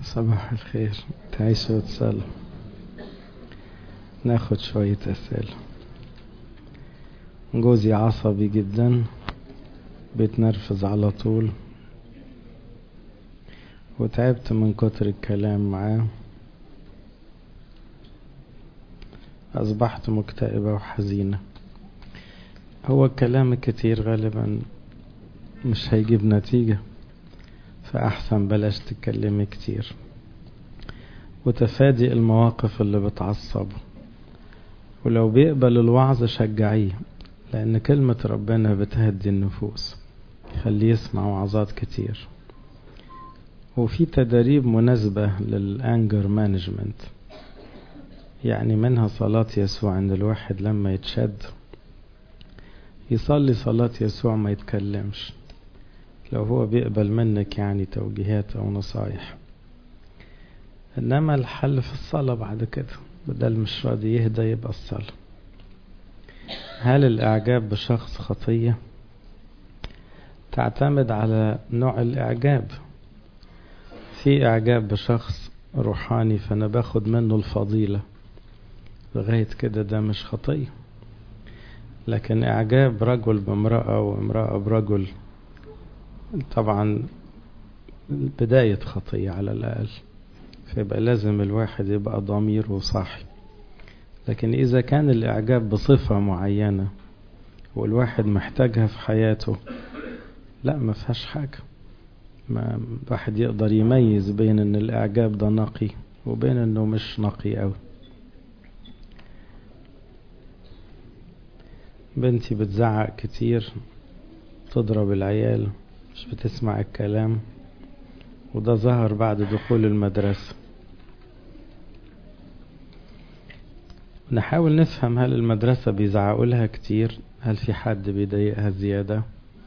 صباح الخير تعيشوا وتصلوا ناخد شوية أسئلة جوزي عصبي جدا بيتنرفز على طول وتعبت من كتر الكلام معاه أصبحت مكتئبة وحزينة هو الكلام الكتير غالبا مش هيجيب نتيجة فأحسن بلاش تتكلمي كتير وتفادي المواقف اللي بتعصبه ولو بيقبل الوعظ شجعيه لأن كلمة ربنا بتهدي النفوس خليه يسمع وعظات كتير وفي تدريب مناسبة للأنجر مانجمنت يعني منها صلاة يسوع عند الواحد لما يتشد يصلي صلاة يسوع ما يتكلمش لو هو بيقبل منك يعني توجيهات أو نصايح إنما الحل في الصلاة بعد كده بدل مش راضي يهدى يبقى الصلاة هل الإعجاب بشخص خطية تعتمد على نوع الإعجاب في إعجاب بشخص روحاني فأنا باخد منه الفضيلة لغاية كده ده مش خطية لكن إعجاب رجل بامرأة وامرأة برجل طبعا بداية خطية على الأقل فيبقى لازم الواحد يبقى ضميره صاحي لكن إذا كان الإعجاب بصفة معينة والواحد محتاجها في حياته لا ما فيهاش حاجة ما الواحد يقدر يميز بين ان الإعجاب ده نقي وبين انه مش نقي أوي بنتي بتزعق كتير تضرب العيال مش بتسمع الكلام وده ظهر بعد دخول المدرسة نحاول نفهم هل المدرسة بيزعقوا لها كتير هل في حد بيضايقها زيادة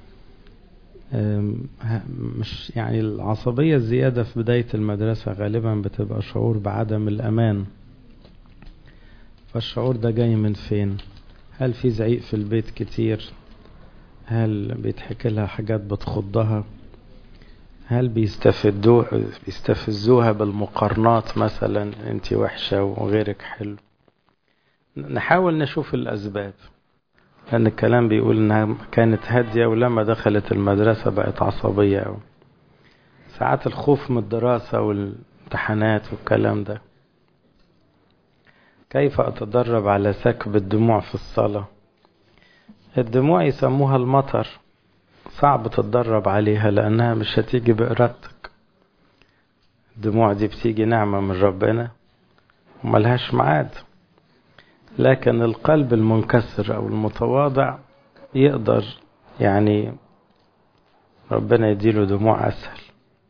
مش يعني العصبية الزيادة في بداية المدرسة غالبا بتبقى شعور بعدم الأمان فالشعور ده جاي من فين هل في زعيق في البيت كتير هل بيتحكي لها حاجات بتخضها هل بيستفدوها بيستفزوها بالمقارنات مثلا انت وحشة وغيرك حلو نحاول نشوف الأسباب لأن الكلام بيقول إنها كانت هادية ولما دخلت المدرسة بقت عصبية أوي ساعات الخوف من الدراسة والامتحانات والكلام ده كيف أتدرب على سكب الدموع في الصلاة الدموع يسموها المطر صعب تتدرب عليها لأنها مش هتيجي بإرادتك الدموع دي بتيجي نعمة من ربنا وملهاش معاد لكن القلب المنكسر أو المتواضع يقدر يعني ربنا يديله دموع أسهل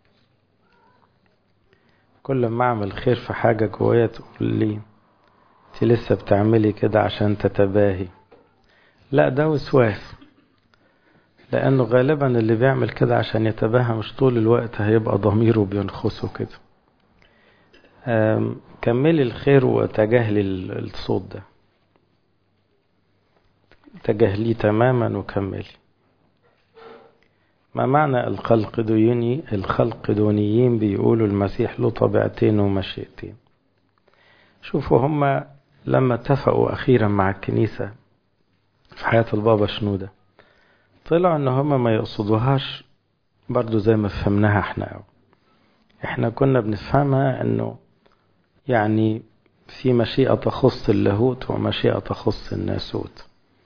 كل ما أعمل خير في حاجة جوايا تقول لي انت لسه بتعملي كده عشان تتباهي لا ده وسواس لأنه غالبا اللي بيعمل كده عشان يتباهى مش طول الوقت هيبقى ضميره بينخسه كده كملي الخير وتجاهلي الصوت ده تجاهليه تماما وكملي ما معنى الخلق دوني الخلق دونيين بيقولوا المسيح له طبيعتين ومشيئتين شوفوا هما لما اتفقوا أخيرا مع الكنيسة في حياة البابا شنودة طلعوا ان هما ما يقصدوهاش برضو زي ما فهمناها احنا أو. احنا كنا بنفهمها انه يعني في مشيئة تخص اللاهوت ومشيئة تخص الناسوت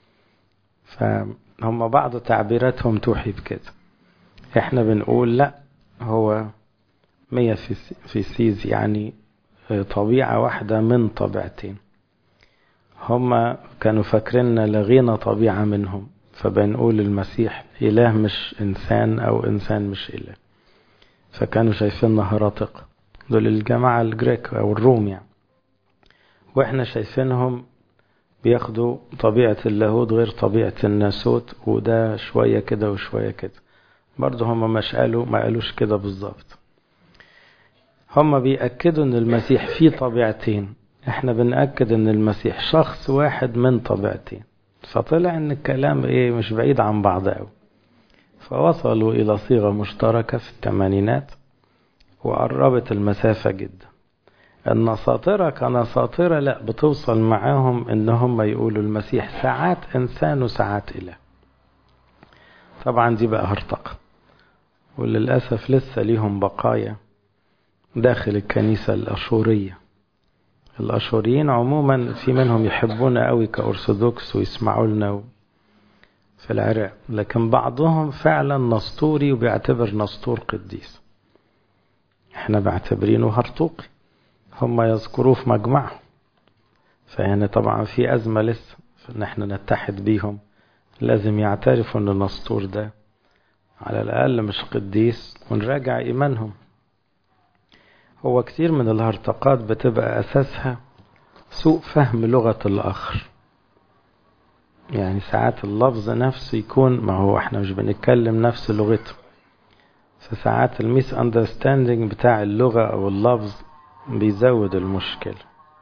فهم بعض تعبيراتهم توحي بكده احنا بنقول لا هو مية في سيز يعني طبيعة واحدة من طبيعتين هما كانوا فاكريننا لغينا طبيعة منهم فبنقول المسيح إله مش إنسان أو إنسان مش إله فكانوا شايفيننا هرطق دول الجماعة الجريك أو الروم يعني وإحنا شايفينهم بياخدوا طبيعة اللاهوت غير طبيعة الناسوت وده شوية كده وشوية كده برضه هما مش قالوا ما قالوش كده بالظبط هما بيأكدوا ان المسيح فيه طبيعتين احنا بنأكد ان المسيح شخص واحد من طبيعتين فطلع ان الكلام ايه مش بعيد عن بعض قوي فوصلوا الى صيغة مشتركة في الثمانينات وقربت المسافة جدا النساطرة كنساطرة لا بتوصل معاهم ان هم يقولوا المسيح ساعات انسان وساعات اله طبعا دي بقى هرطقة وللأسف لسه ليهم بقايا داخل الكنيسة الأشورية الأشوريين عموما في منهم يحبونا قوي كأرثوذكس ويسمعوا لنا في العراق لكن بعضهم فعلا نسطوري وبيعتبر نسطور قديس احنا بعتبرينه هرطوقي هم يذكروه في مجمعهم فهنا طبعا في أزمة لسه فإن احنا نتحد بيهم لازم يعترفوا ان النسطور ده على الأقل مش قديس ونراجع إيمانهم هو كتير من الهرطقات بتبقى أساسها سوء فهم لغة الآخر يعني ساعات اللفظ نفسه يكون ما هو احنا مش بنتكلم نفس لغته فساعات الميس اندرستاندينج بتاع اللغة أو اللفظ بيزود المشكلة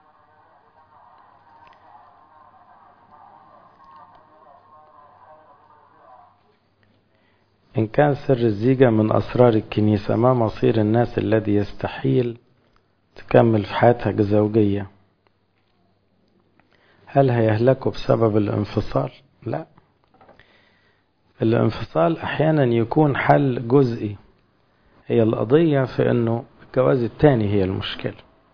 إن كان سر الزيجة من أسرار الكنيسة ما مصير الناس الذي يستحيل تكمل في حياتها الزوجية هل هيهلكوا بسبب الانفصال لا الانفصال أحيانا يكون حل جزئي هي القضية في أنه الجواز التاني هي المشكلة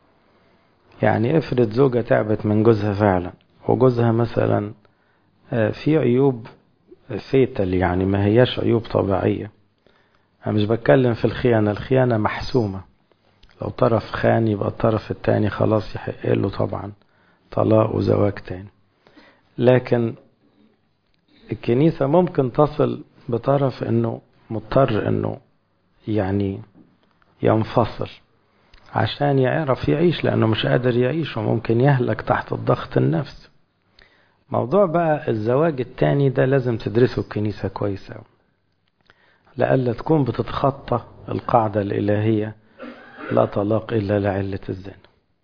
يعني افرض زوجة تعبت من جوزها فعلا وجوزها مثلا في عيوب فيتل يعني ما هياش عيوب طبيعية أنا مش بتكلم في الخيانة الخيانة محسومة لو طرف خان يبقى الطرف التاني خلاص يحق له طبعا طلاق وزواج تاني لكن الكنيسة ممكن تصل بطرف انه مضطر انه يعني ينفصل عشان يعرف يعيش لانه مش قادر يعيش وممكن يهلك تحت الضغط النفسي موضوع بقى الزواج التاني ده لازم تدرسه الكنيسة كويس أوي لألا تكون بتتخطى القاعدة الإلهية لا طلاق إلا لعلة الزنا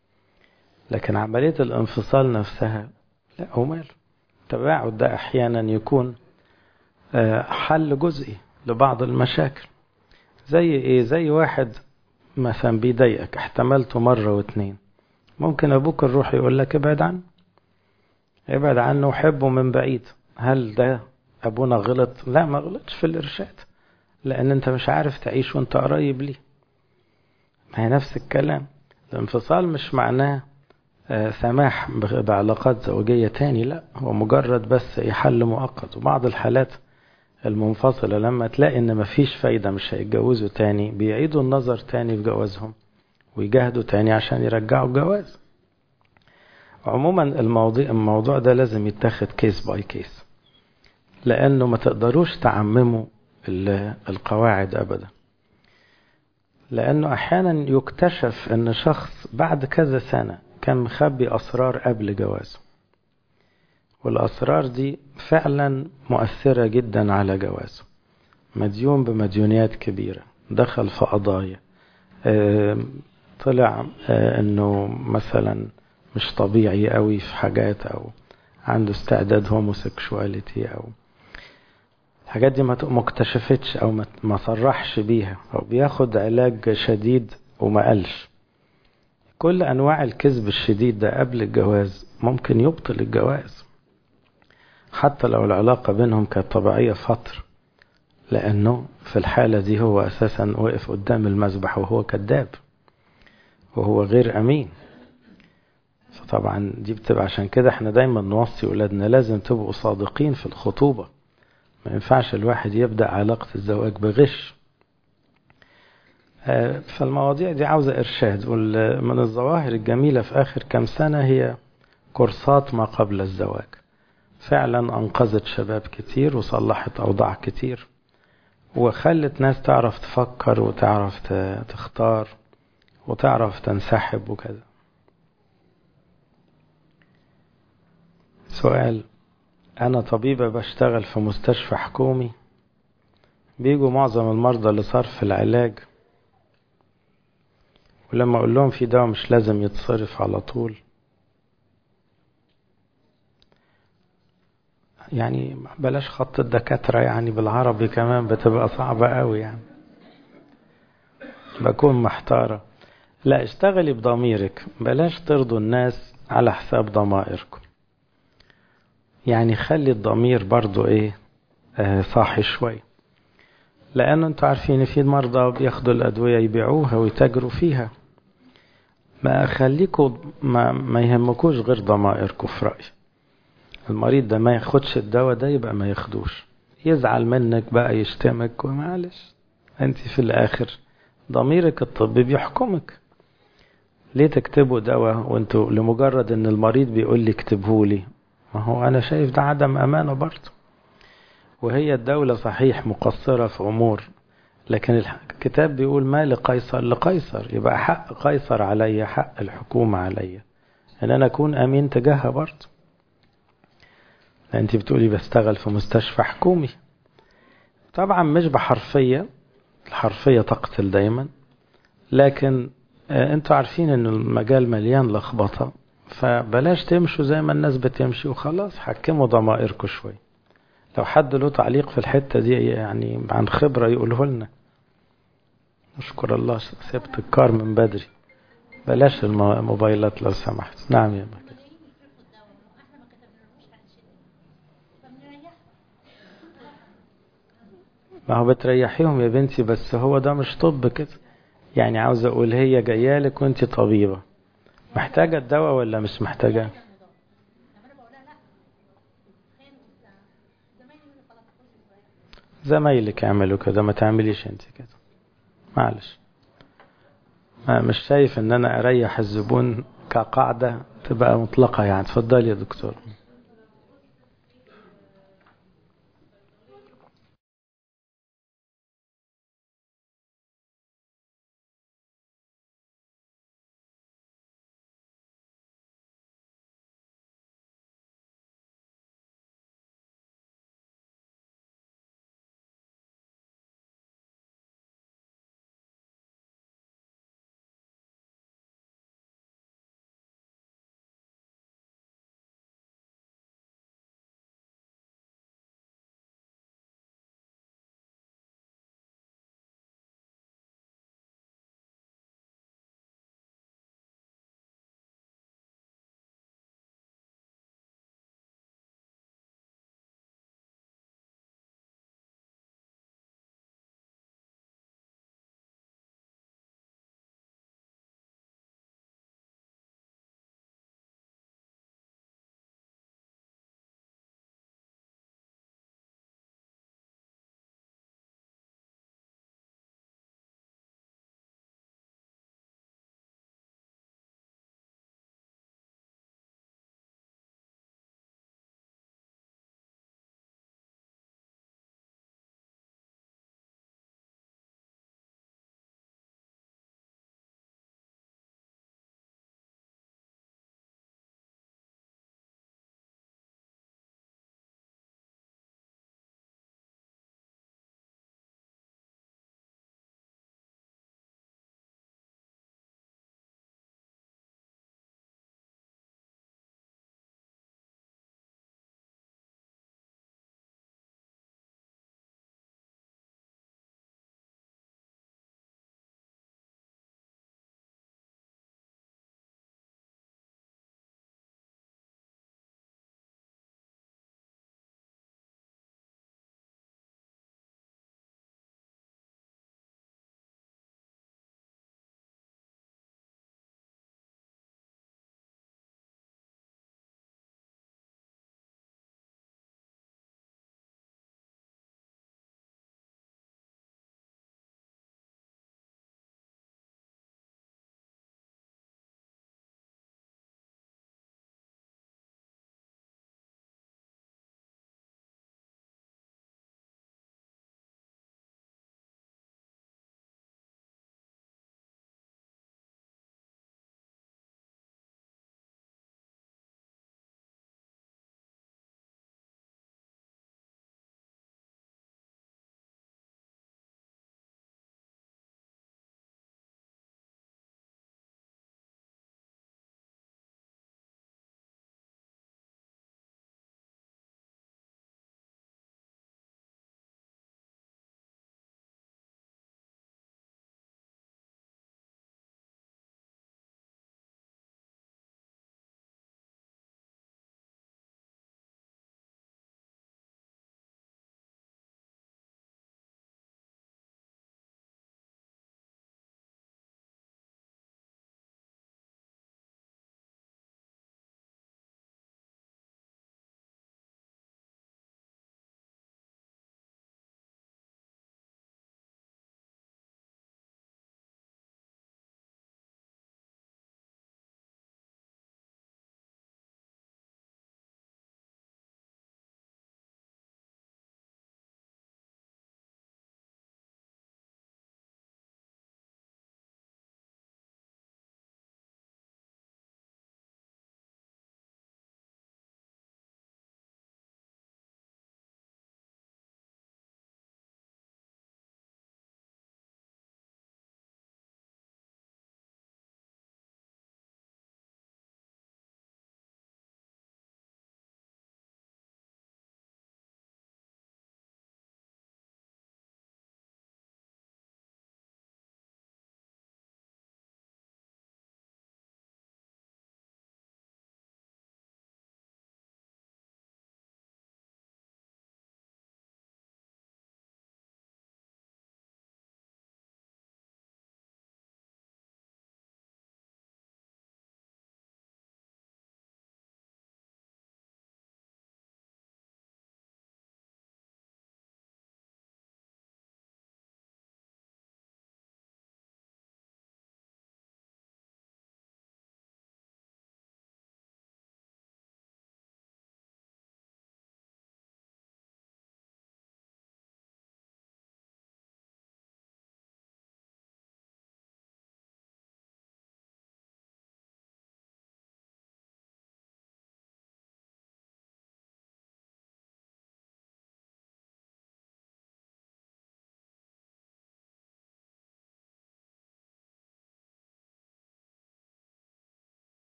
لكن عملية الانفصال نفسها لا هو ماله التباعد ده أحيانا يكون حل جزئي لبعض المشاكل زي إيه زي واحد مثلا بيضايقك احتملته مرة واتنين ممكن أبوك الروح يقول لك ابعد عنه ابعد عنه وحبه من بعيد هل ده أبونا غلط لا ما غلطش في الإرشاد لأن أنت مش عارف تعيش وأنت قريب ليه ما هي نفس الكلام الانفصال مش معناه آه سماح بعلاقات زوجية تاني لا هو مجرد بس حل مؤقت وبعض الحالات المنفصلة لما تلاقي ان مفيش فايدة مش هيتجوزوا تاني بيعيدوا النظر تاني في جوازهم ويجاهدوا تاني عشان يرجعوا الجواز عموما الموضوع, الموضوع ده لازم يتاخد كيس باي كيس لانه ما تقدروش تعمموا القواعد ابدا لانه احيانا يكتشف ان شخص بعد كذا سنة كان مخبي اسرار قبل جوازه والاسرار دي فعلا مؤثرة جدا على جوازه مديون بمديونيات كبيرة دخل في قضايا طلع انه مثلا مش طبيعي قوي في حاجات او عنده استعداد هوموسيكشواليتي او الحاجات دي ما اكتشفتش او ما صرحش بيها او بياخد علاج شديد وما قالش كل انواع الكذب الشديد ده قبل الجواز ممكن يبطل الجواز حتى لو العلاقة بينهم كانت طبيعية فترة لأنه في الحالة دي هو أساسا وقف قدام المذبح وهو كذاب وهو غير أمين فطبعا دي بتبقى عشان كده احنا دايما نوصي ولادنا لازم تبقوا صادقين في الخطوبة ما ينفعش الواحد يبدأ علاقة الزواج بغش فالمواضيع دي عاوزة إرشاد ومن الظواهر الجميلة في آخر كام سنة هي كورسات ما قبل الزواج فعلا أنقذت شباب كتير وصلحت أوضاع كتير وخلت ناس تعرف تفكر وتعرف تختار وتعرف تنسحب وكذا سؤال أنا طبيبة بشتغل في مستشفى حكومي بيجوا معظم المرضى لصرف العلاج ولما أقول لهم في دواء مش لازم يتصرف على طول يعني بلاش خط الدكاترة يعني بالعربي كمان بتبقى صعبة قوي يعني بكون محتارة لا اشتغلي بضميرك بلاش ترضوا الناس على حساب ضمائركم يعني خلي الضمير برضو ايه آه صاحي شوي لأنه انتوا عارفين في مرضى بياخدوا الأدوية يبيعوها ويتاجروا فيها ما خليكوا ما, ما يهمكوش غير ضمائركم في رأيي المريض ده ما ياخدش الدواء ده يبقى ما ياخدوش يزعل منك بقى يشتمك ومعلش انت في الآخر ضميرك الطبي بيحكمك ليه تكتبوا دواء وانتوا لمجرد ان المريض بيقول لي اكتبه لي ما هو انا شايف ده عدم امانه برضه وهي الدولة صحيح مقصرة في امور لكن الكتاب بيقول ما لقيصر لقيصر يبقى حق قيصر عليا حق الحكومة عليا ان انا اكون امين تجاهها برضه انت بتقولي بشتغل في مستشفى حكومي طبعا مش بحرفية الحرفية تقتل دايما لكن انتوا عارفين ان المجال مليان لخبطة فبلاش تمشوا زي ما الناس بتمشي وخلاص حكموا ضمائركم شوي لو حد له تعليق في الحتة دي يعني عن خبرة يقوله لنا نشكر الله سبت الكار من بدري بلاش الموبايلات لو سمحت نعم يا بك. ما هو بتريحيهم يا بنتي بس هو ده مش طب كده يعني عاوز اقول هي جايه لك وانت طبيبه محتاجه الدواء ولا مش محتاجه زمايلك يعملوا كده ما تعمليش انت كده معلش مش شايف ان انا اريح الزبون كقاعده تبقى مطلقه يعني اتفضلي يا دكتور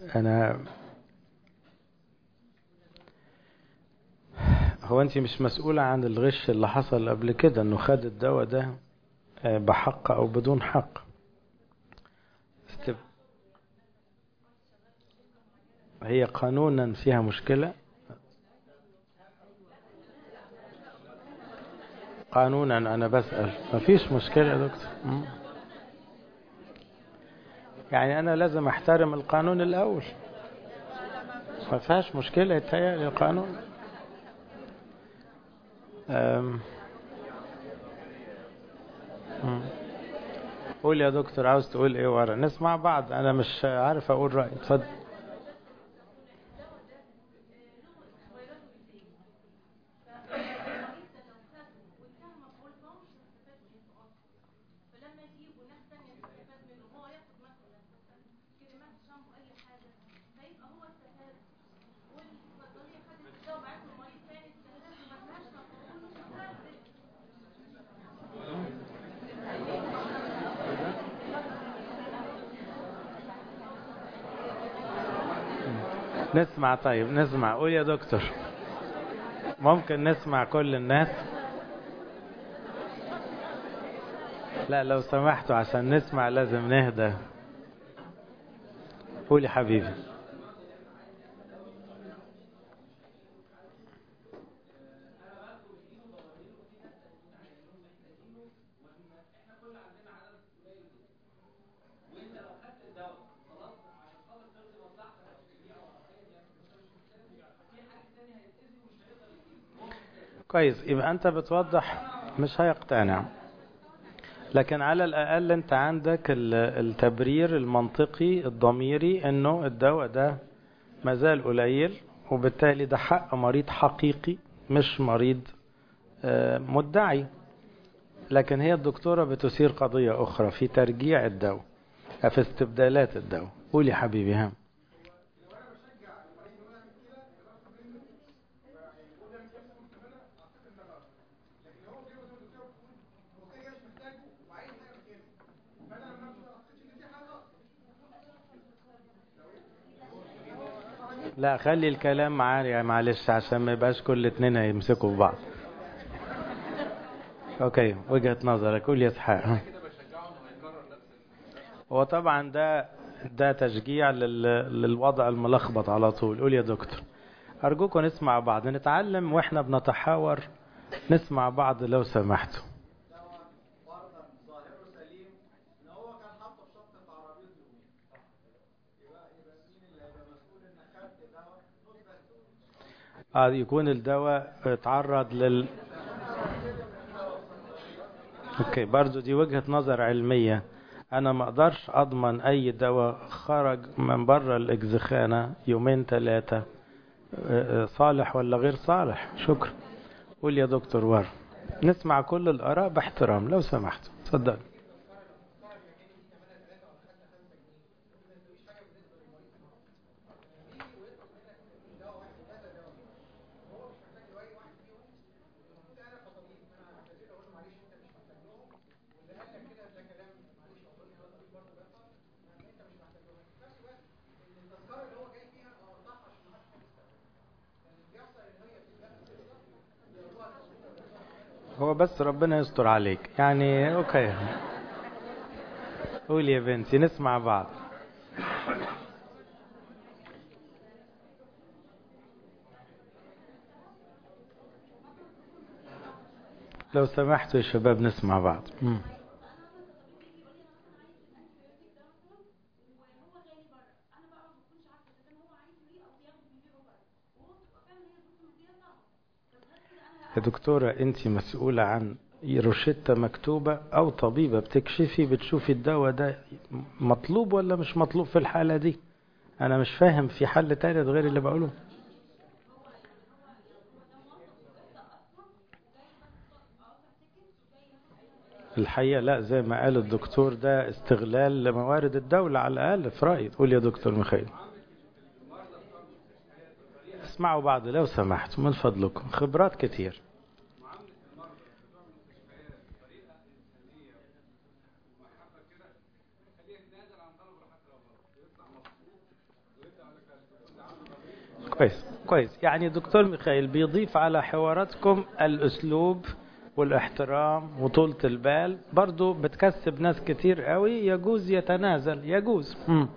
انا هو انت مش مسؤولة عن الغش اللي حصل قبل كده انه خد الدواء ده بحق او بدون حق استب... هي قانونا فيها مشكلة قانونا انا بسأل مفيش مشكلة يا دكتور يعني انا لازم احترم القانون الاول ما فيهاش مشكلة يتهيألي القانون أم. قول يا دكتور عاوز تقول ايه ورا نسمع بعض انا مش عارف اقول رأيي اتفضل نسمع طيب نسمع قول يا دكتور ممكن نسمع كل الناس لا لو سمحتوا عشان نسمع لازم نهدى قول يا حبيبي كويس يبقى انت بتوضح مش هيقتنع لكن على الاقل انت عندك التبرير المنطقي الضميري انه الدواء ده مازال قليل وبالتالي ده حق مريض حقيقي مش مريض مدعي لكن هي الدكتورة بتثير قضية أخرى في ترجيع الدواء في استبدالات الدواء قولي حبيبي هم لا خلي الكلام معايا معلش عشان ما يبقاش كل اتنين هيمسكوا في بعض اوكي وجهة نظرك قول يا اسحاق هو طبعا ده ده تشجيع لل... للوضع الملخبط على طول قول يا دكتور ارجوكم نسمع بعض نتعلم واحنا بنتحاور نسمع بعض لو سمحتوا اه يكون الدواء اتعرض لل اوكي برضو دي وجهة نظر علمية انا ما اقدرش اضمن اي دواء خرج من بره الاجزخانة يومين ثلاثة صالح ولا غير صالح شكرا قول يا دكتور ور نسمع كل الاراء باحترام لو سمحت اتفضل هو بس ربنا يستر عليك يعني اوكي قول يا بنتي نسمع بعض لو سمحتوا يا شباب نسمع بعض مم. يا دكتورة انت مسؤولة عن روشتة مكتوبة او طبيبة بتكشفي بتشوفي الدواء ده مطلوب ولا مش مطلوب في الحالة دي انا مش فاهم في حل تالت غير اللي بقوله الحقيقة لا زي ما قال الدكتور ده استغلال لموارد الدولة على الأقل في رأيي قول يا دكتور ميخائيل اسمعوا بعض لو سمحتوا من فضلكم خبرات كتير كويس كويس يعني دكتور ميخائيل بيضيف على حواراتكم الأسلوب والاحترام وطولة البال برضو بتكسب ناس كتير قوي يجوز يتنازل يجوز مم.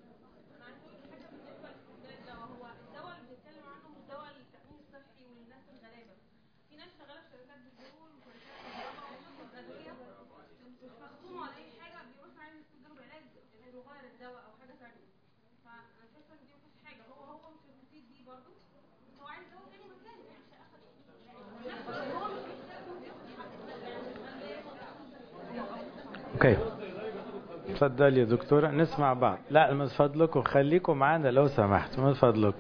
اوكي اتفضل يا دكتورة نسمع بعض لا من فضلكم خليكم معانا لو سمحت من فضلكم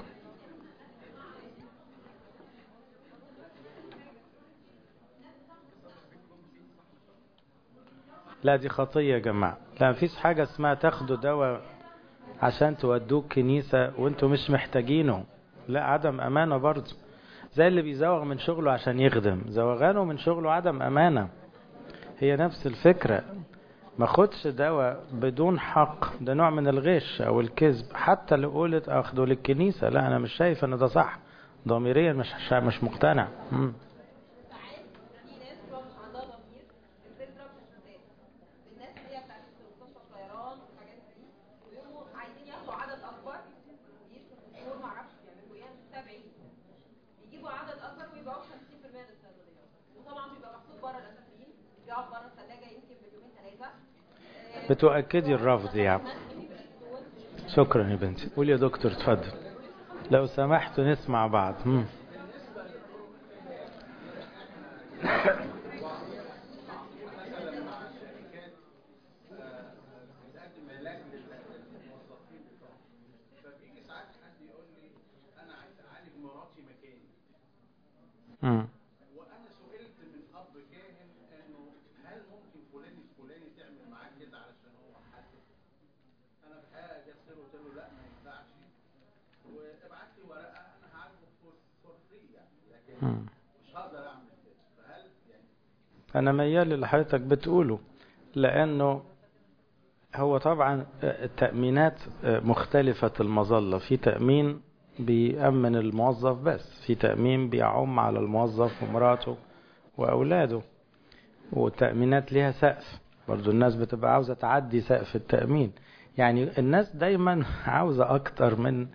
لا دي خطية يا جماعة لا مفيش حاجة اسمها تاخدوا دواء عشان تودوك كنيسة وانتوا مش محتاجينه لا عدم امانة برضه زي اللي بيزوغ من شغله عشان يخدم زوغانه من شغله عدم امانة هي نفس الفكرة ما خدش دواء بدون حق ده نوع من الغش او الكذب حتى لو قلت اخده للكنيسة لا انا مش شايف ان ده صح ضميريا مش مش مقتنع مم. بتؤكدي الرفض يعني شكرا يا بنتي قول يا دكتور اتفضل لو سمحتوا نسمع بعض مم. مم. وانا سئلت من اب كاهن انه هل ممكن فلان الفلاني تعمل معاه كده علشان هو حد انا الحقيقه جت له قلت له لا ما ينفعش وابعت لي ورقه انا هعالجه فور فري يعني لكن مم. مش هقدر اعمل كده فهل يعني انا ميال اللي حضرتك بتقوله لانه هو طبعا التأمينات مختلفة المظلة في تأمين بيأمن الموظف بس في تأمين بيعم على الموظف ومراته وأولاده والتأمينات ليها سقف برضو الناس بتبقى عاوزة تعدي سقف التأمين يعني الناس دايما عاوزة أكتر من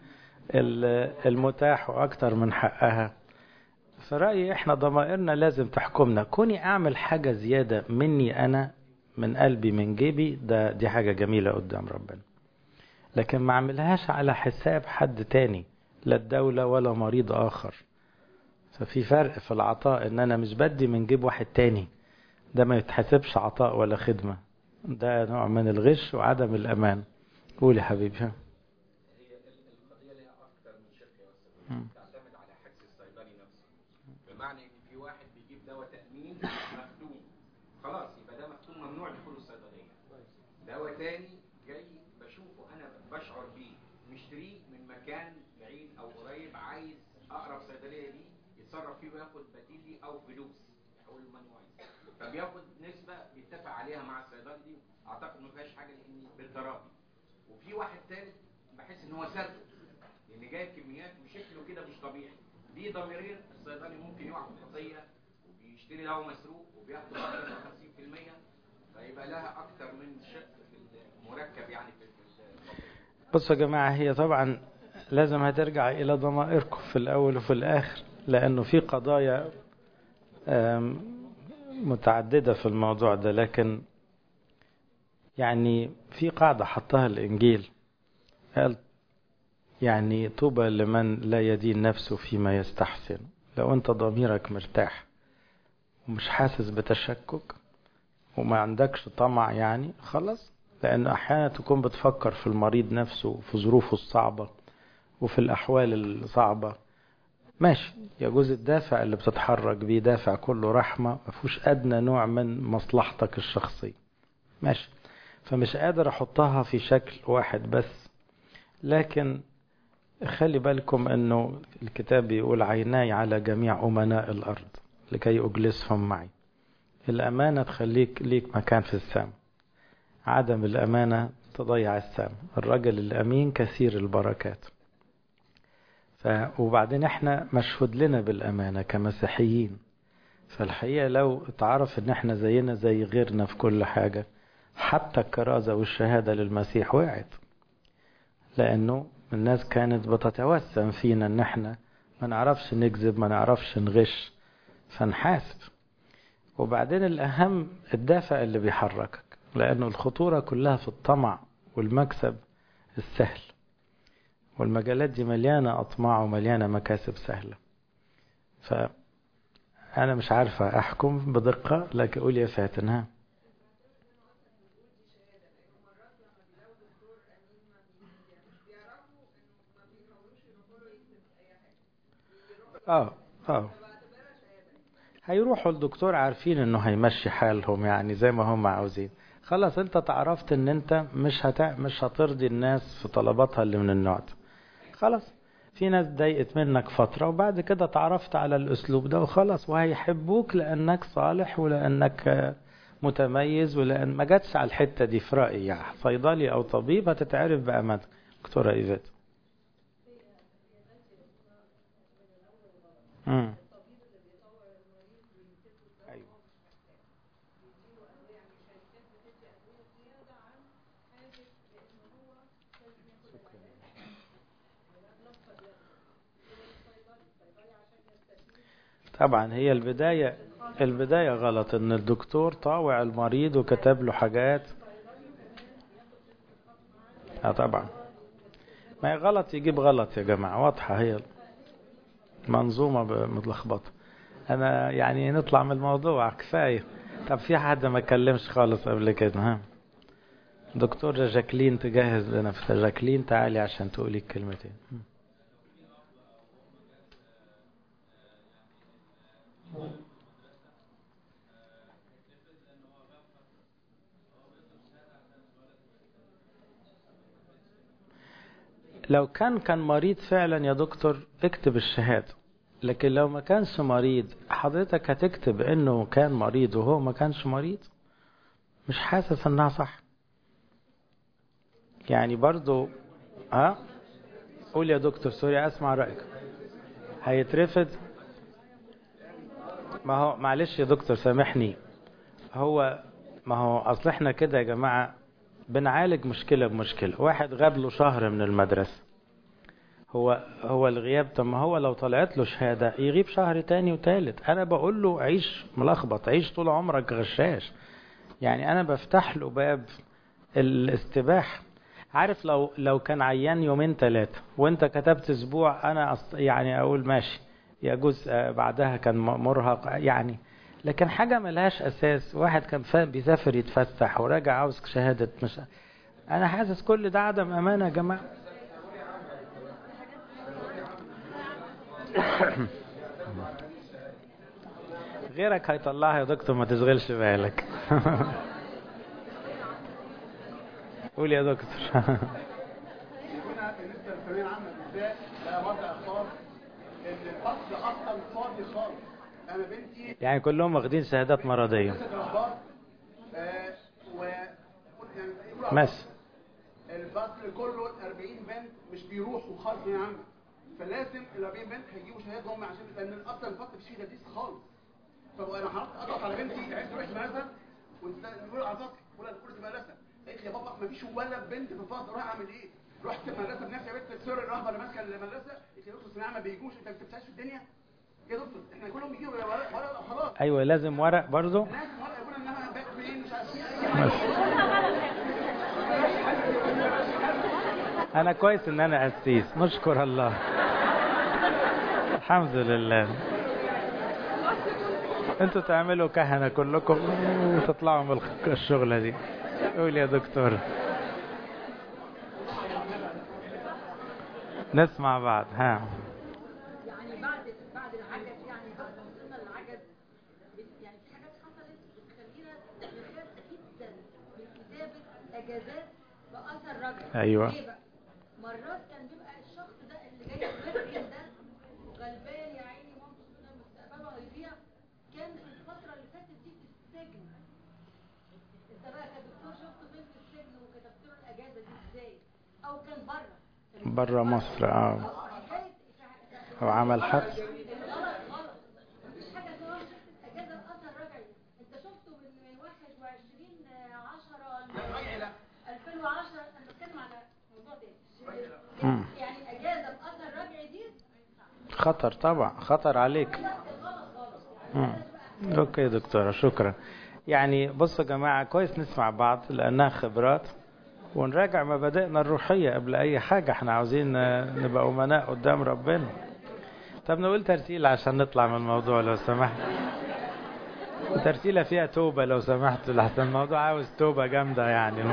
المتاح وأكتر من حقها في رأيي احنا ضمائرنا لازم تحكمنا كوني اعمل حاجة زيادة مني انا من قلبي من جيبي ده دي حاجة جميلة قدام ربنا لكن ما اعملهاش على حساب حد تاني لا الدولة ولا مريض اخر ففي فرق في العطاء ان انا مش بدي من جيب واحد تاني ده ما يتحسبش عطاء ولا خدمة ده نوع من الغش وعدم الامان قول يا حبيبي ها. هي القضية لها أكثر من شق يا أستاذ مم. تعتمد على حجز الصيدلي نفسه بمعنى إن في واحد بيجيب دواء تأمين مختوم خلاص يبقى ده مختوم ممنوع دخول الصيدلية دواء تاني جاي بشوفه أنا بشعر بيه مشتريه من مكان بعيد أو قريب عايز أقرب صيدلية دي يتصرف فيه وياخد بديلي أو فلوس يحول مانوايز فبياخد نسبة بيتفق عليها مع الصيدلي دي أعتقد ما فيهاش حاجة لأن بالضرائب وفي واحد تالت بحس ان هو سرقه لان جايب كميات وشكله كده مش طبيعي دي ضميرين الصيدلي ممكن يقع في خطيه وبيشتري دواء مسروق وبياخد اكتر من 50% فيبقى لها اكتر من شق في المركب يعني في في الخطية. بصوا يا جماعة هي طبعا لازم هترجع إلى ضمائركم في الأول وفي الآخر لأنه في قضايا آم، متعددة في الموضوع ده لكن يعني في قاعدة حطها الإنجيل قال يعني طوبى لمن لا يدين نفسه فيما يستحسن لو أنت ضميرك مرتاح ومش حاسس بتشكك وما عندكش طمع يعني خلاص لأن أحيانا تكون بتفكر في المريض نفسه في ظروفه الصعبة وفي الأحوال الصعبة ماشي يجوز الدافع اللي بتتحرك بيه دافع كله رحمة ما فيهوش أدنى نوع من مصلحتك الشخصية ماشي فمش قادر أحطها في شكل واحد بس لكن خلي بالكم أنه الكتاب بيقول عيناي على جميع أمناء الأرض لكي أجلسهم معي الأمانة تخليك ليك مكان في السماء عدم الأمانة تضيع السماء الرجل الأمين كثير البركات ف... وبعدين احنا مشهود لنا بالأمانة كمسيحيين فالحقيقة لو اتعرف ان احنا زينا زي غيرنا في كل حاجة حتى الكرازة والشهادة للمسيح وقعت لأنه الناس كانت بتتوسم فينا ان احنا ما نعرفش نكذب ما نعرفش نغش فنحاسب وبعدين الأهم الدافع اللي بيحركك لأنه الخطورة كلها في الطمع والمكسب السهل والمجالات دي مليانة أطماع ومليانة مكاسب سهلة فأنا مش عارفة أحكم بدقة لكن أقول يا فاتن ها اه اه هيروحوا الدكتور عارفين انه هيمشي حالهم يعني زي ما هم عاوزين خلاص انت تعرفت ان انت مش هتع... مش هترضي الناس في طلباتها اللي من النوع ده خلاص في ناس ضايقت منك فترة وبعد كده تعرفت على الاسلوب ده وخلاص وهيحبوك لانك صالح ولانك متميز ولان ما جاتش على الحتة دي في رأيي يعني صيدلي او طبيب هتتعرف بأمانتك دكتورة ايفات امم طبعا هي البداية البداية غلط ان الدكتور طاوع المريض وكتب له حاجات اه طبعا ما هي غلط يجيب غلط يا جماعة واضحة هي منظومة متلخبطة انا يعني نطلع من الموضوع كفاية طب في حد ما كلمش خالص قبل كده ها دكتور جاكلين تجهز لنفسها جاكلين تعالي عشان تقولي الكلمتين لو كان كان مريض فعلا يا دكتور اكتب الشهادة لكن لو ما كانش مريض حضرتك هتكتب انه كان مريض وهو ما كانش مريض مش حاسس انها صح يعني برضو ها قول يا دكتور سوري اسمع رأيك هيترفض ما هو معلش يا دكتور سامحني هو ما هو اصل احنا كده يا جماعة بنعالج مشكلة بمشكلة واحد غاب له شهر من المدرسة هو هو الغياب طب ما هو لو طلعت له شهادة يغيب شهر تاني وتالت انا بقول له عيش ملخبط عيش طول عمرك غشاش يعني انا بفتح له باب الاستباحة عارف لو لو كان عيان يومين ثلاثة وانت كتبت اسبوع انا يعني اقول ماشي يجوز بعدها كان مرهق يعني لكن حاجة ملهاش أساس واحد كان بيسافر يتفسح وراجع عاوز شهادة مش أنا حاسس كل ده عدم أمانة يا جماعة غيرك هيطلعها يا دكتور ما تشغلش بالك قول يا دكتور هنا بالنسبه للثانويه العامه بالذات ده وضع خاص ان الفصل اصلا فاضي خالص انا بنتي يعني كلهم واخدين شهادات مرضية ست رهبات آه و يعني يقولوا ماشي الفصل كله ال 40 بنت مش بيروحوا خالص يا عم فلازم ال 40 بنت هيجيبوا شهادات هم عشان لان اصلا الفصل مش فيه تدريس خالص فانا حاولت اضغط على بنتي عايز تروح المدرسه ونقول على الفصل ولا كل المدرسه قالت لي يا بابا ما فيش ولا بنت في الفصل اروح اعمل ايه؟ رحت المدرسه بنفسي يا بنت سور الرهبه اللي ماسكه المدرسه قالت لي يا دكتور ثانويه ما بيجوش انت ما كتبتهاش في الدنيا يا دكتور احنا كلهم بيجيبوا ورق ورق وخلاص أيوة لازم ورق برضو لازم ورق يقول انها باك فين مش عارف ايه أنا كويس إن أنا قسيس نشكر الله الحمد لله انتوا تعملوا كهنة كلكم وتطلعوا من الشغلة دي قول يا دكتور نسمع بعض ها يعني بعد بعد العجز يعني بعد ما وصلنا للعجز بت- يعني في حاجات حصلت بتخلينا نخاف جدا من كتابة اجازات باثر رجعي أيوة. ليه بقى؟ مرات كان بيبقى الشخص ده اللي جاي المسكن ده غلبان يا عيني مامته كده مستقبله هيضيع كان في الفترة اللي فاتت دي في السجن انت بقى كدكتور شفته فين في السجن وكتبت له الاجازة دي ازاي؟ او كان بره برا مصر اه حكايه هو عمل حد غلط غلط مفيش حاجه اسمها شركه اجازه باثر رجعي انت شفته من من 21 10 رجعي لا 2010 انا بتكلم على موضوع تاني مم. يعني اجازه باثر رجعي دي خطر طبعا خطر عليك لا غلط غلط مم. اوكي دكتورة شكرا يعني بصوا يا جماعة كويس نسمع بعض لأنها خبرات ونراجع مبادئنا الروحية قبل أي حاجة احنا عاوزين نبقى أمناء قدام ربنا طب نقول ترتيل عشان نطلع من الموضوع لو سمحت ترتيلة فيها توبة لو سمحت لحسن الموضوع عاوز توبة جامدة يعني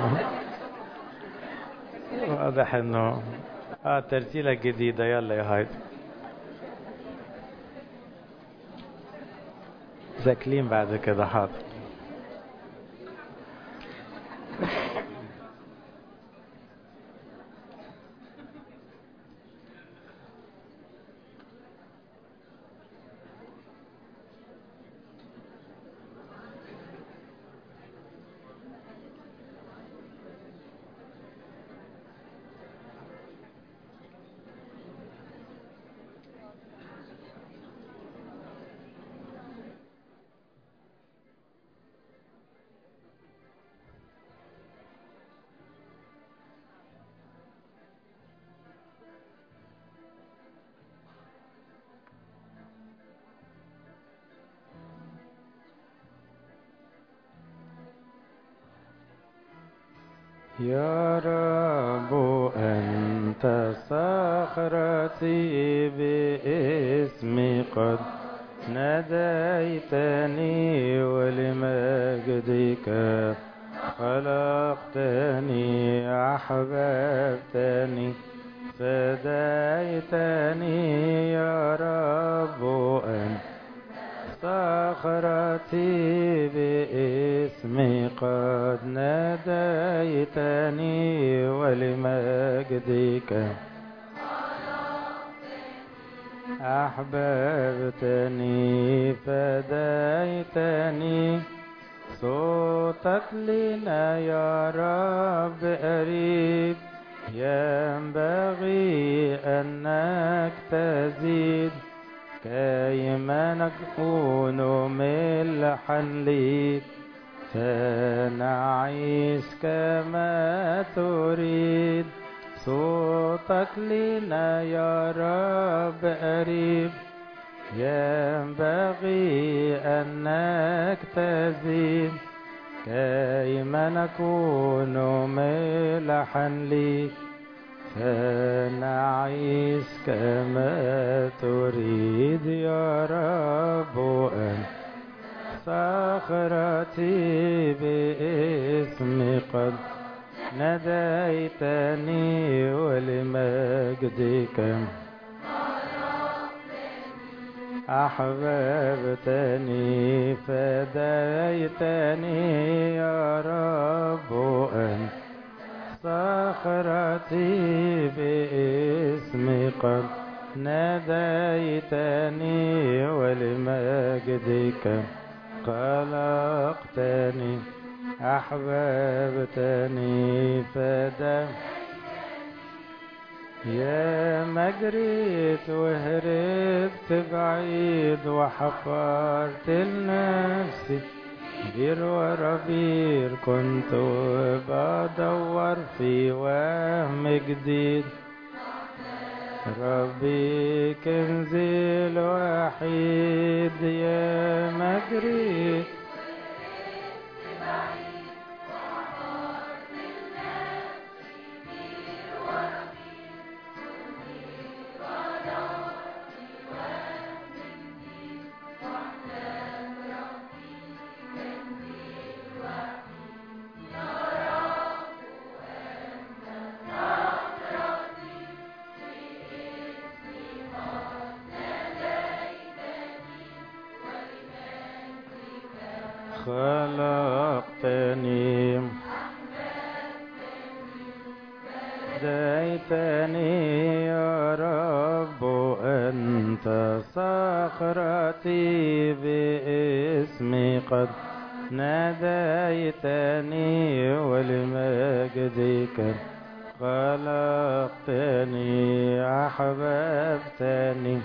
واضح انه اه ترتيلة جديدة يلا يا هايدي ذاكلين بعد كده حاضر يا رب أنت صخرتي باسمي قد ناديتني ولمجدك خلقتني أحببتني فديتني يا رب أنت صخرتي باسمي قد ناديتني ولمجدك أحببتني فديتني صوتك لنا يا رب قريب ينبغي أنك تزيد كيما نكون ملحا ليك فنعيش كما تريد صوتك لنا يا رب قريب ينبغي أنك تزيد كيما نكون ملحا ليك فنعيش كما تريد يا رب أن صخرتي باسم قد ناديتني ولمجدك أحببتني فديتني يا رب أنت صخرتي باسم قد ناديتني ولمجدك خلقتني أحببتني فدا يا مجريت وهربت بعيد وحفرت لنفسي بير ورا بير كنت بدور في وهم جديد ربي كنزي الوحيد يا مجري خلقتني ديتني يا رب أنت صخرتي باسمي قد ناديتني ولمجدك خلقتني أحببتني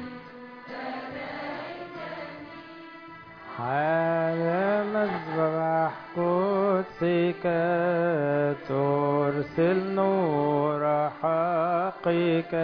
على مذبح قدسك ترسل نور حقك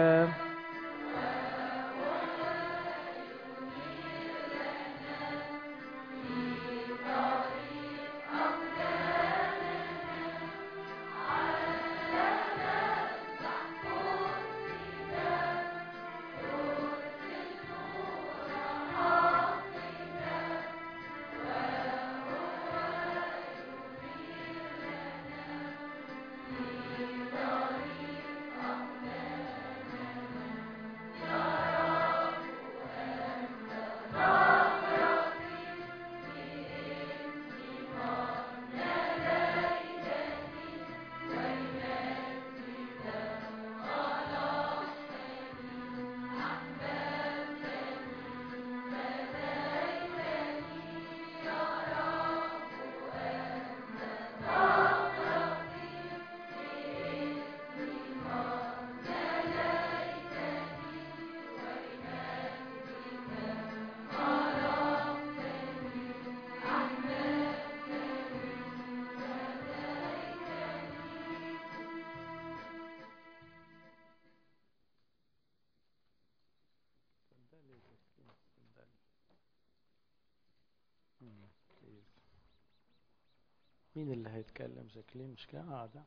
مين اللي هيتكلم شكلي مش كده قاعدة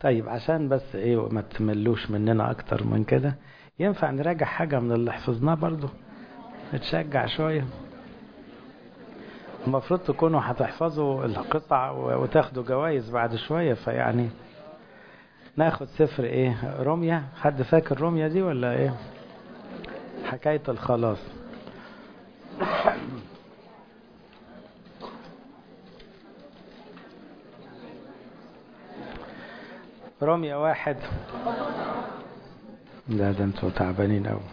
طيب عشان بس ايه ما تملوش مننا اكتر من كده ينفع نراجع حاجة من اللي حفظناه برضو نتشجع شوية المفروض تكونوا هتحفظوا القطع وتاخدوا جوائز بعد شوية فيعني ناخد سفر ايه روميا حد فاكر روميا دي ولا ايه حكاية الخلاص روميا واحد لا ده انتوا تعبانين اوي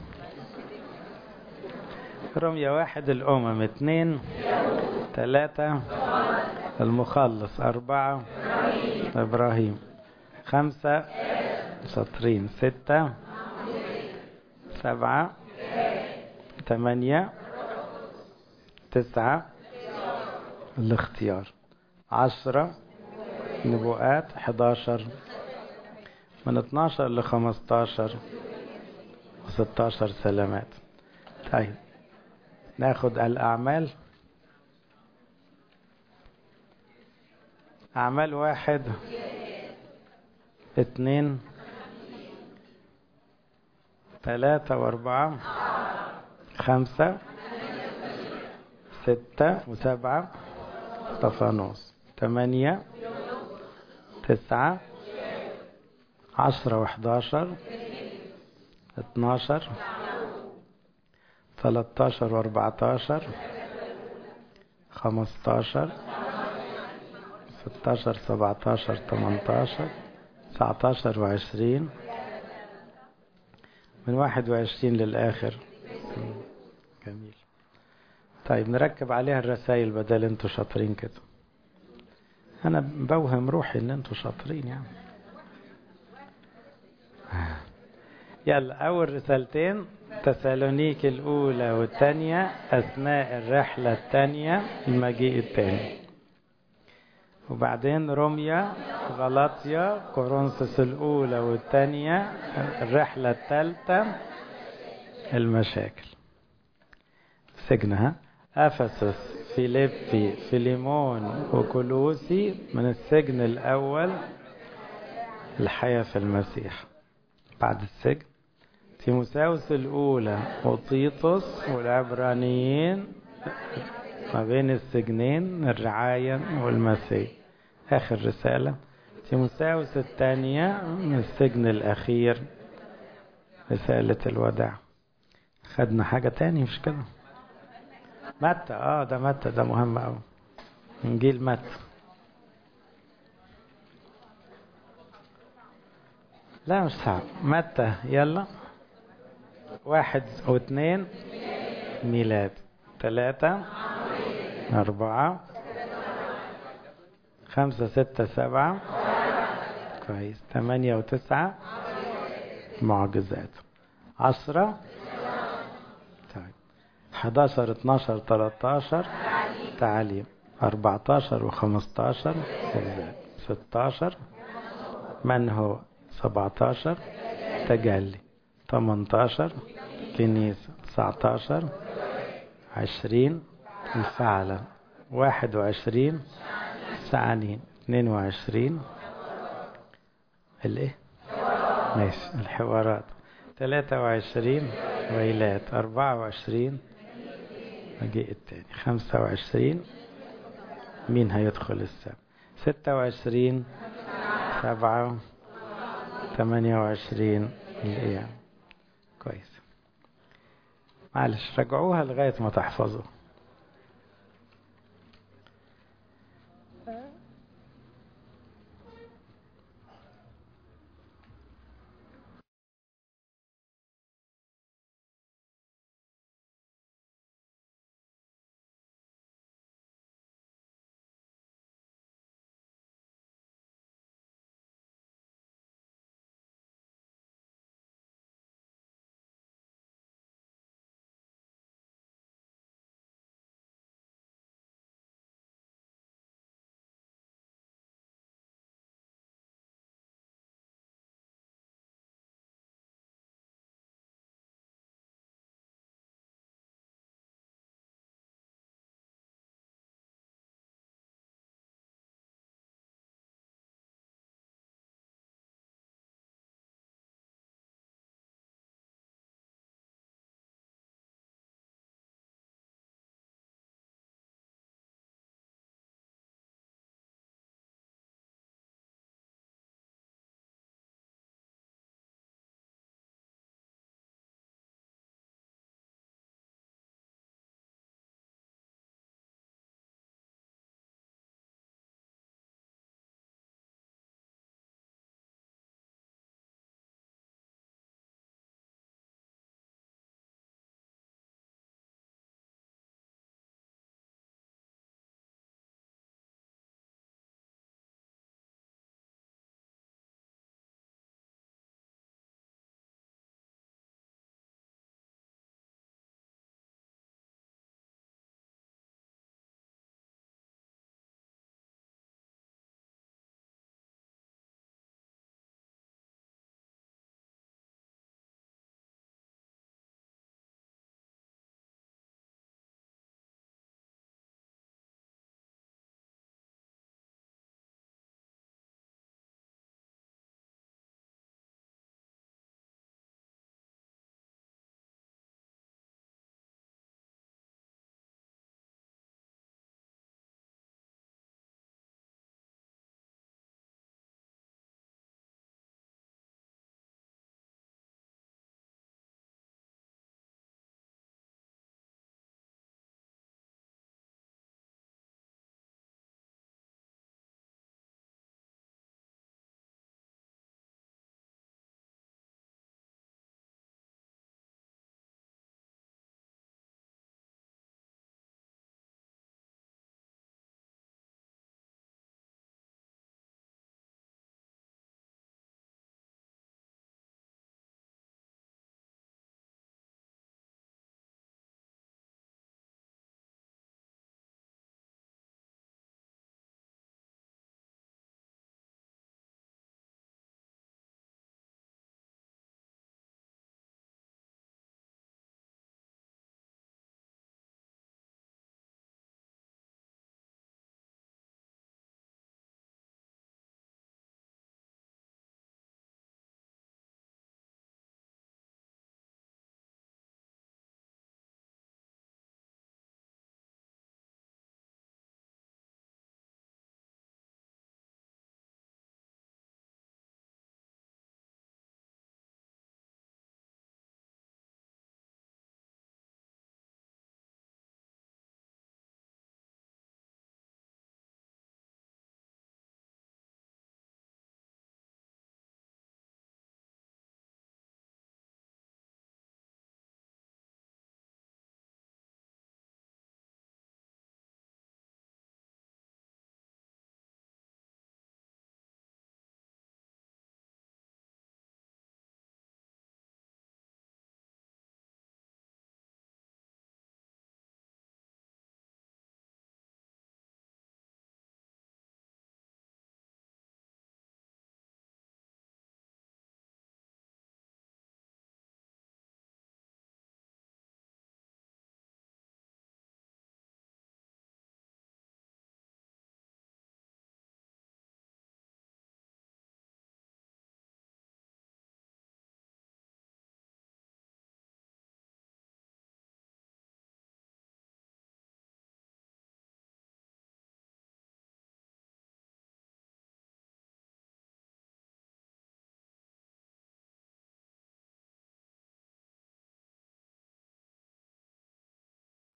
روميا واحد الأمم اتنين تلاتة المخلص أربعة إبراهيم خمسة سطرين ستة سبعة ثمانية تسعة الاختيار عشرة نبوءات حداشر من اتناشر لخمستاشر وستاشر سلامات طيب ناخد الأعمال أعمال واحد اثنين ثلاثة وأربعة خمسة ستة وسبعة طفانوس ثمانية تسعة عشرة وحداشر اتناشر تلاتاشر واربعتاشر خمستاشر ستاشر سبعتاشر تمنتاشر تسعتاشر وعشرين من واحد وعشرين للآخر جميل طيب نركب عليها الرسائل بدل انتوا شاطرين كده انا بوهم روحي ان انتوا شاطرين يعني يلا اول رسالتين تسالونيك الاولى والثانيه اثناء الرحله الثانيه المجيء الثاني وبعدين روميا غلطيا كورنثوس الاولى والثانيه الرحله الثالثه المشاكل سجنها افسس فيليبي فيليمون وكولوسي من السجن الاول الحياه في المسيح بعد السجن تيموساوس الأولى وطيطس والعبرانيين ما بين السجنين الرعاية والمسيح آخر رسالة تيموساوس الثانية من السجن الأخير رسالة الوداع خدنا حاجة تاني مش كده متى اه ده متى ده مهم أوي إنجيل متى لا مش صعب متى يلا واحد واثنين ميلاد ثلاثة أربعة خمسة ستة سبعة كويس ثمانية وتسعة معجزات عشرة طيب 11 12 13 تعليم 14 و15 16 من هو 17 تجلي 18 كنيسة 19 20 الفعلة 21 سعنين 22 الايه ماشي الحوارات 23 ويلات 24 مجيء التاني 25 مين هيدخل السبت 26 7 28 الأيام كويس معلش رجعوها لغاية ما تحفظوا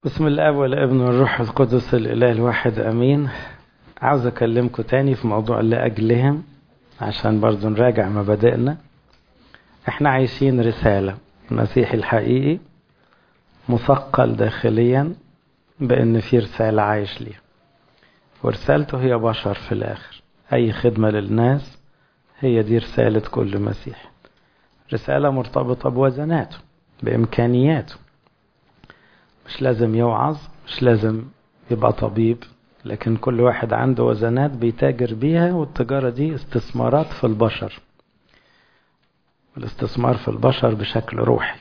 بسم الله والابن والروح القدس الإله الواحد أمين عاوز أكلمكم تاني في موضوع لأجلهم عشان برضو نراجع مبادئنا احنا عايشين رسالة المسيح الحقيقي مثقل داخليا بأن في رسالة عايش ليها ورسالته هي بشر في الآخر أي خدمة للناس هي دي رسالة كل مسيح رسالة مرتبطة بوزناته بإمكانياته مش لازم يوعظ مش لازم يبقى طبيب لكن كل واحد عنده وزنات بيتاجر بيها والتجارة دي استثمارات في البشر الاستثمار في البشر بشكل روحي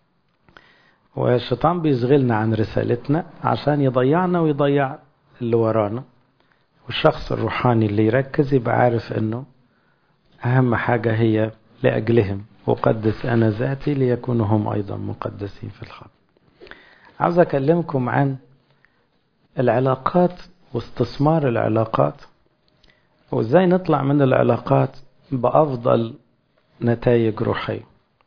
والشيطان بيشغلنا عن رسالتنا عشان يضيعنا ويضيع اللي ورانا والشخص الروحاني اللي يركز يبقى عارف انه اهم حاجة هي لأجلهم أقدس أنا ذاتي ليكونوا هم أيضا مقدسين في الخلق عاوز أكلمكم عن العلاقات واستثمار العلاقات وإزاي نطلع من العلاقات بأفضل نتائج روحية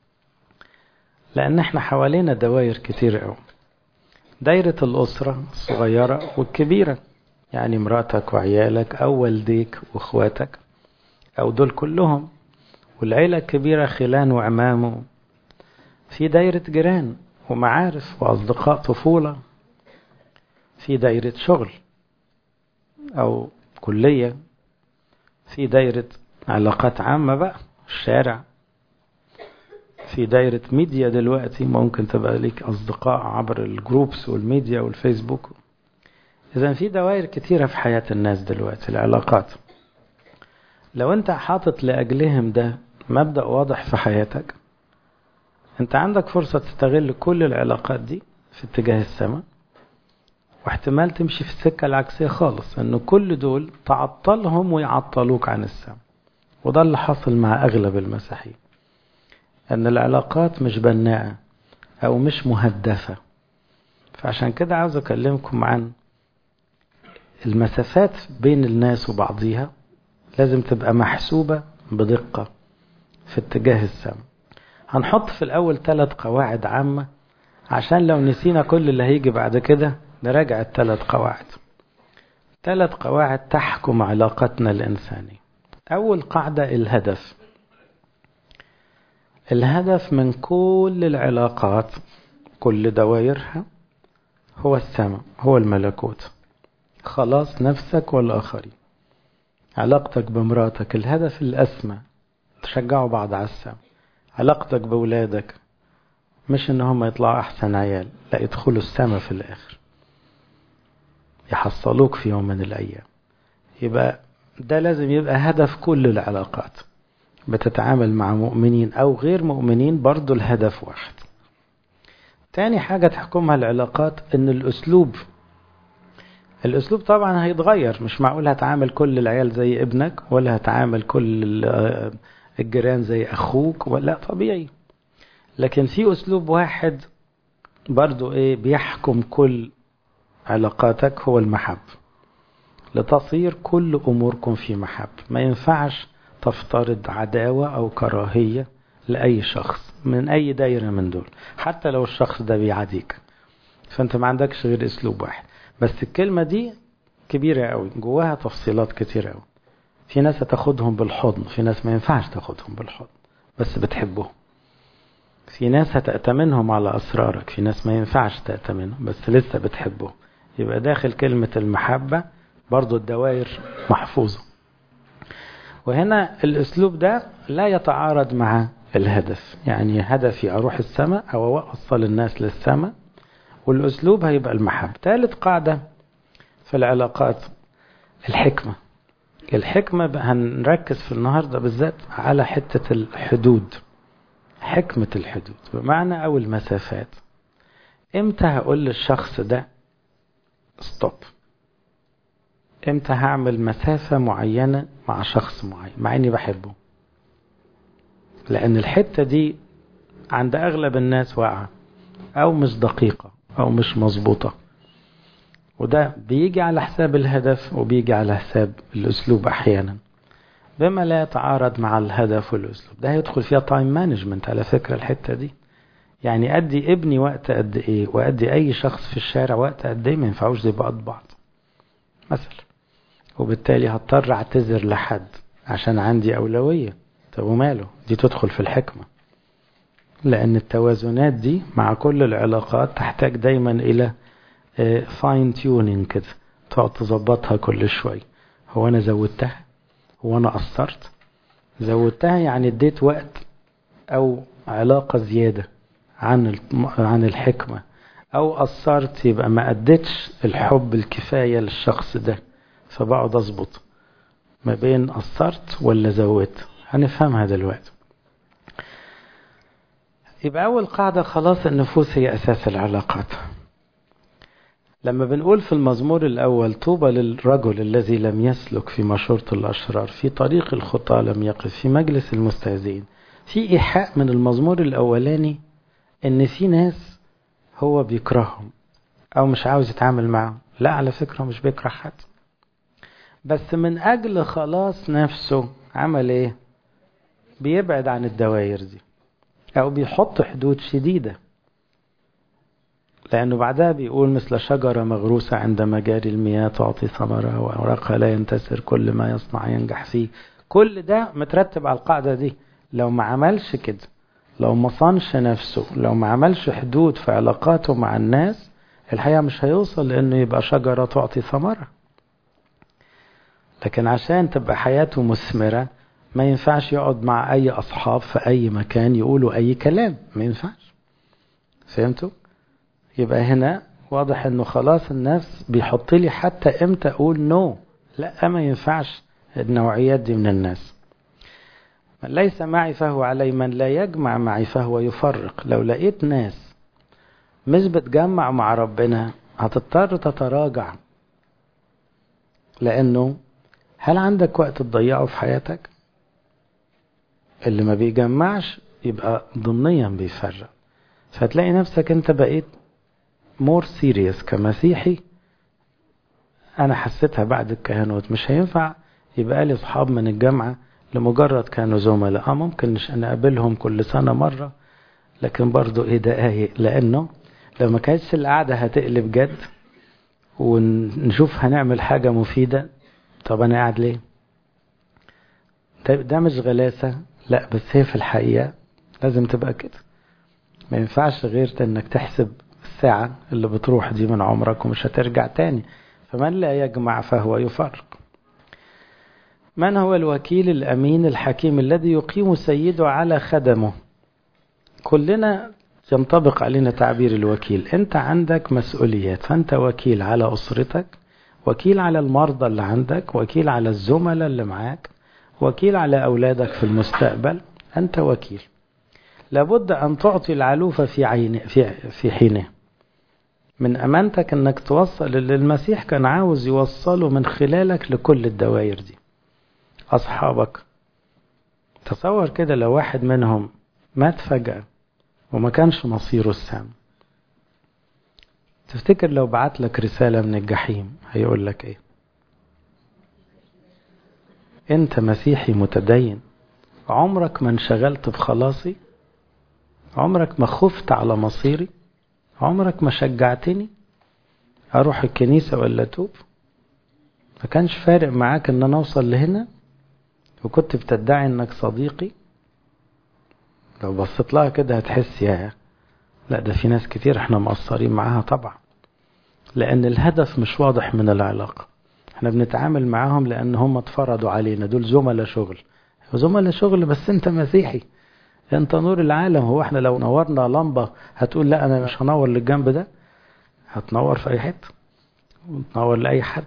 لأن احنا حوالينا دوائر كتير قوي دايرة الأسرة الصغيرة والكبيرة يعني مراتك وعيالك أو والديك وإخواتك أو دول كلهم والعيلة الكبيرة خلان وعمامه في دايرة جيران ومعارف وأصدقاء طفولة في دايرة شغل أو كلية في دايرة علاقات عامة بقى الشارع في دايرة ميديا دلوقتي ممكن تبقى ليك أصدقاء عبر الجروبس والميديا والفيسبوك إذا في دوائر كتيرة في حياة الناس دلوقتي العلاقات لو أنت حاطط لأجلهم ده مبدأ واضح في حياتك أنت عندك فرصة تستغل كل العلاقات دي في اتجاه السماء واحتمال تمشي في السكة العكسية خالص أنه كل دول تعطلهم ويعطلوك عن السماء وده اللي حصل مع أغلب المسيحيين أن العلاقات مش بناءة أو مش مهدفة فعشان كده عاوز أكلمكم عن المسافات بين الناس وبعضيها لازم تبقى محسوبة بدقة في اتجاه السماء هنحط في الأول ثلاث قواعد عامة عشان لو نسينا كل اللي هيجي بعد كده نراجع الثلاث قواعد ثلاث قواعد تحكم علاقتنا الإنسانية أول قاعدة الهدف الهدف من كل العلاقات كل دوائرها هو السماء هو الملكوت خلاص نفسك والآخرين علاقتك بمراتك الهدف الأسمى تشجعوا بعض على السماء علاقتك بولادك مش ان هم يطلعوا احسن عيال لا يدخلوا السماء في الاخر يحصلوك في يوم من الايام يبقى ده لازم يبقى هدف كل العلاقات بتتعامل مع مؤمنين او غير مؤمنين برضو الهدف واحد تاني حاجة تحكمها العلاقات ان الاسلوب الاسلوب طبعا هيتغير مش معقول هتعامل كل العيال زي ابنك ولا هتعامل كل الجيران زي اخوك ولا طبيعي لكن في اسلوب واحد برضو ايه بيحكم كل علاقاتك هو المحب لتصير كل اموركم في محب ما ينفعش تفترض عداوة او كراهية لأي شخص من أي دايرة من دول حتى لو الشخص ده بيعاديك فأنت ما عندكش غير أسلوب واحد بس الكلمة دي كبيرة قوي جواها تفصيلات كتير قوي في ناس هتاخدهم بالحضن في ناس ما ينفعش تاخدهم بالحضن بس بتحبهم في ناس هتأتمنهم على أسرارك في ناس ما ينفعش تأتمنهم بس لسه بتحبهم يبقى داخل كلمة المحبة برضو الدوائر محفوظة وهنا الأسلوب ده لا يتعارض مع الهدف يعني هدفي أروح السماء أو أوصل الناس للسماء والأسلوب هيبقى المحبة ثالث قاعدة في العلاقات الحكمة الحكمة هنركز في النهاردة بالذات على حتة الحدود حكمة الحدود بمعنى أو المسافات امتى هقول للشخص ده ستوب امتى هعمل مسافة معينة مع شخص معين مع اني بحبه لان الحتة دي عند اغلب الناس واقعة او مش دقيقة او مش مظبوطة وده بيجي على حساب الهدف وبيجي على حساب الاسلوب احيانا بما لا يتعارض مع الهدف والاسلوب ده هيدخل فيها تايم مانجمنت على فكرة الحتة دي يعني ادي ابني وقت قد ايه وادي اي شخص في الشارع وقت قد ايه ما ينفعوش زي بعض بعض مثلا وبالتالي هضطر اعتذر لحد عشان عندي اولويه طب وماله دي تدخل في الحكمه لان التوازنات دي مع كل العلاقات تحتاج دايما الى فاين تيونينج كده تقعد تظبطها كل شويه هو انا زودتها هو انا قصرت زودتها يعني اديت وقت او علاقه زياده عن عن الحكمه او قصرت يبقى ما اديتش الحب الكفايه للشخص ده فبقعد اظبط ما بين قصرت ولا زودت هنفهمها دلوقتي يبقى أول قاعدة خلاص النفوس هي أساس العلاقات لما بنقول في المزمور الأول طوبى للرجل الذي لم يسلك في مشورة الأشرار في طريق الخطى لم يقف في مجلس المستهزئين في إيحاء من المزمور الأولاني إن في ناس هو بيكرههم أو مش عاوز يتعامل معهم لا على فكرة مش بيكره حد بس من أجل خلاص نفسه عمل إيه بيبعد عن الدوائر دي أو بيحط حدود شديدة لأنه بعدها بيقول مثل شجرة مغروسة عند مجاري المياه تعطي ثمرها وأوراقها لا ينتسر كل ما يصنع ينجح فيه كل ده مترتب على القاعدة دي لو ما عملش كده لو ما صنش نفسه لو ما عملش حدود في علاقاته مع الناس الحقيقة مش هيوصل لأنه يبقى شجرة تعطي ثمرة لكن عشان تبقى حياته مثمرة ما ينفعش يقعد مع أي أصحاب في أي مكان يقولوا أي كلام ما ينفعش فهمتوا؟ يبقى هنا واضح انه خلاص النفس بيحط لي حتى امتى اقول نو لا ما ينفعش النوعيات دي من الناس من ليس معي فهو علي من لا يجمع معي فهو يفرق لو لقيت ناس مش بتجمع مع ربنا هتضطر تتراجع لانه هل عندك وقت تضيعه في حياتك اللي ما بيجمعش يبقى ضمنيا بيفرق فتلاقي نفسك انت بقيت مور سيريس كمسيحي انا حسيتها بعد الكهنوت مش هينفع يبقى لي اصحاب من الجامعه لمجرد كانوا زملاء اه ممكن نقابلهم كل سنه مره لكن برضو ايه دقايق لانه لو ما كانتش القعده هتقلب جد ونشوف هنعمل حاجه مفيده طب انا قاعد ليه ده, ده مش غلاسه لا بس هي في الحقيقه لازم تبقى كده ما ينفعش غير انك تحسب الساعة اللي بتروح دي من عمرك ومش هترجع تاني فمن لا يجمع فهو يفرق من هو الوكيل الأمين الحكيم الذي يقيم سيده على خدمه كلنا ينطبق علينا تعبير الوكيل انت عندك مسؤوليات فانت وكيل على أسرتك وكيل على المرضى اللي عندك وكيل على الزملاء اللي معاك وكيل على أولادك في المستقبل أنت وكيل لابد أن تعطي العلوف في عين في في حينه من أمانتك أنك توصل اللي المسيح كان عاوز يوصله من خلالك لكل الدوائر دي أصحابك تصور كده لو واحد منهم مات فجأة وما كانش مصيره السام تفتكر لو بعت لك رسالة من الجحيم هيقول لك ايه انت مسيحي متدين عمرك ما انشغلت بخلاصي عمرك ما خفت على مصيري عمرك ما شجعتني اروح الكنيسة ولا اتوب ما كانش فارق معاك ان انا اوصل لهنا وكنت بتدعي انك صديقي لو بصيت لها كده هتحس يا لا ده في ناس كتير احنا مقصرين معاها طبعا لان الهدف مش واضح من العلاقة احنا بنتعامل معاهم لان هم اتفرضوا علينا دول زملاء شغل زملاء شغل بس انت مسيحي انت نور العالم هو احنا لو نورنا لمبة هتقول لا انا مش هنور للجنب ده هتنور في اي حته وتنور لاي حد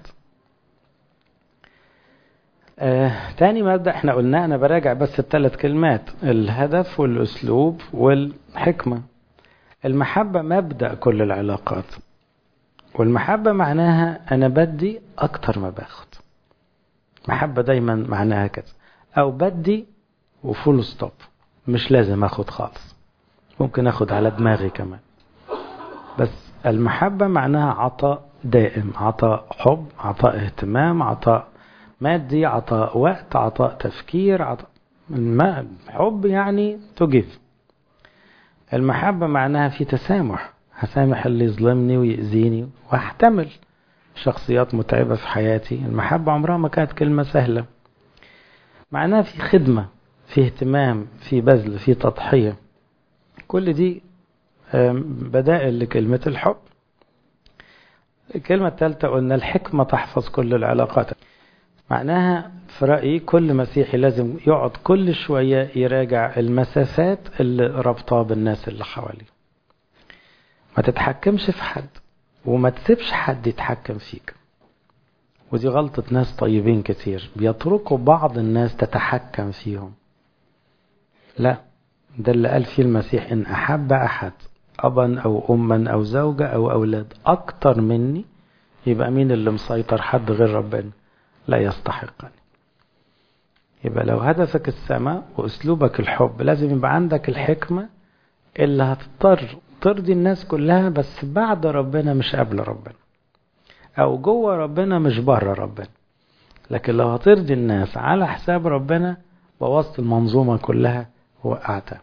آه تاني مبدأ احنا قلناه انا براجع بس الثلاث كلمات الهدف والاسلوب والحكمة المحبة مبدأ كل العلاقات والمحبة معناها انا بدي اكتر ما باخد محبة دايما معناها كده او بدي وفول ستوب مش لازم اخد خالص ممكن اخد على دماغي كمان بس المحبة معناها عطاء دائم عطاء حب عطاء اهتمام عطاء مادي عطاء وقت عطاء تفكير عطاء الحب يعني تجيب المحبة معناها في تسامح هسامح اللي يظلمني ويأذيني واحتمل شخصيات متعبة في حياتي المحبة عمرها ما كانت كلمة سهلة معناها في خدمة في اهتمام في بذل في تضحية كل دي بدائل لكلمة الحب الكلمة الثالثة قلنا الحكمة تحفظ كل العلاقات معناها في رأيي كل مسيحي لازم يقعد كل شوية يراجع المسافات اللي ربطاه بالناس اللي حواليه ما تتحكمش في حد وما تسيبش حد يتحكم فيك ودي غلطة ناس طيبين كتير بيتركوا بعض الناس تتحكم فيهم لا ده اللي قال فيه المسيح إن أحب أحد أبا أو أما أو زوجة أو أولاد أكتر مني يبقى مين اللي مسيطر حد غير ربنا لا يستحقني يبقى لو هدفك السماء وأسلوبك الحب لازم يبقى عندك الحكمة اللي هتضطر ترضي الناس كلها بس بعد ربنا مش قبل ربنا أو جوه ربنا مش بره ربنا لكن لو هترضي الناس على حساب ربنا بوظت المنظومة كلها وقعتها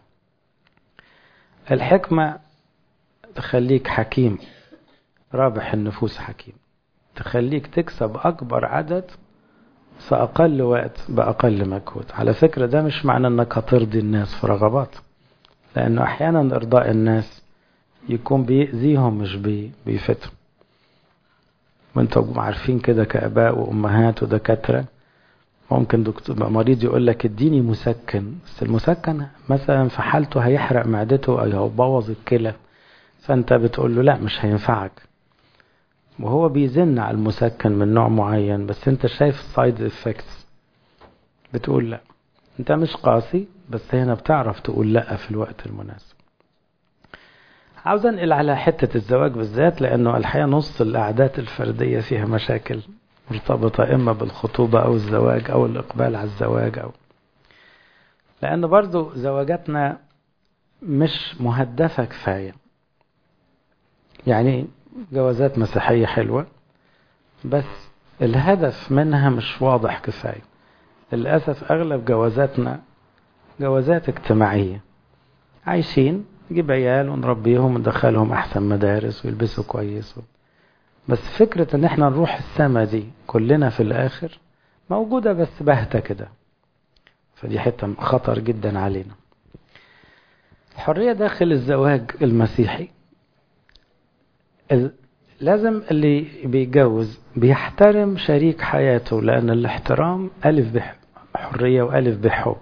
الحكمة تخليك حكيم رابح النفوس حكيم تخليك تكسب أكبر عدد في أقل وقت بأقل مجهود على فكرة ده مش معنى أنك هترضي الناس في رغبات لأنه أحيانا إرضاء الناس يكون بيأذيهم مش بي بيفتهم وانتوا عارفين كده كآباء وأمهات ودكاترة ممكن دكتور مريض يقول لك اديني مسكن بس المسكن مثلا في حالته هيحرق معدته او يبوظ الكلى فانت بتقول له لا مش هينفعك وهو بيزن على المسكن من نوع معين بس انت شايف السايد افكتس بتقول لا انت مش قاسي بس هنا بتعرف تقول لا في الوقت المناسب عاوز انقل على حتة الزواج بالذات لانه الحقيقة نص القعدات الفردية فيها مشاكل مرتبطة إما بالخطوبة أو الزواج أو الإقبال على الزواج أو لأن برضو زواجاتنا مش مهدفة كفاية يعني جوازات مسيحية حلوة بس الهدف منها مش واضح كفاية للأسف أغلب جوازاتنا جوازات اجتماعية عايشين نجيب عيال ونربيهم وندخلهم أحسن مدارس ويلبسوا كويس بس فكرة ان احنا نروح السما دي كلنا في الاخر موجودة بس بهتة كده فدي حتة خطر جدا علينا الحرية داخل الزواج المسيحي لازم اللي بيتجوز بيحترم شريك حياته لأن الاحترام ألف بحرية وألف بحب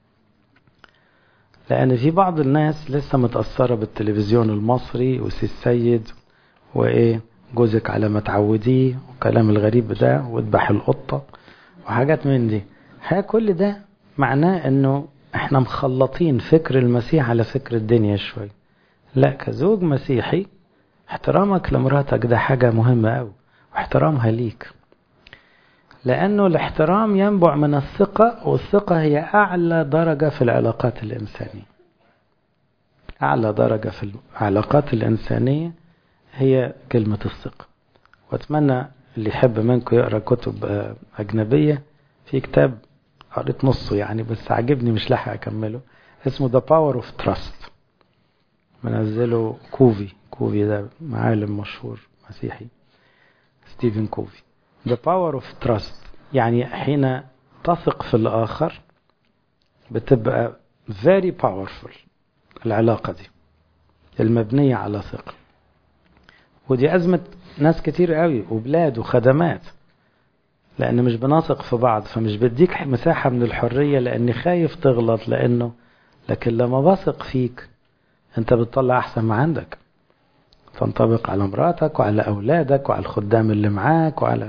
لأن في بعض الناس لسه متأثرة بالتلفزيون المصري وسي السيد وإيه جوزك على ما تعوديه وكلام الغريب ده واذبح القطة وحاجات من دي ها كل ده معناه انه احنا مخلطين فكر المسيح على فكر الدنيا شوي لا كزوج مسيحي احترامك لمراتك ده حاجة مهمة أوي واحترامها ليك لأنه الاحترام ينبع من الثقة والثقة هي أعلى درجة في العلاقات الإنسانية أعلى درجة في العلاقات الإنسانية هي كلمة الثقة وأتمنى اللي يحب منكم يقرأ كتب أجنبية في كتاب قريت نصه يعني بس عجبني مش لاحق أكمله اسمه The Power of Trust منزله كوفي كوفي ده معالم مشهور مسيحي ستيفن كوفي The Power of Trust يعني حين تثق في الآخر بتبقى very powerful العلاقة دي المبنية على ثقة ودي أزمة ناس كتير قوي وبلاد وخدمات لأن مش بنثق في بعض فمش بديك مساحة من الحرية لأني خايف تغلط لأنه لكن لما بثق فيك أنت بتطلع أحسن ما عندك تنطبق على مراتك وعلى أولادك وعلى الخدام اللي معاك وعلى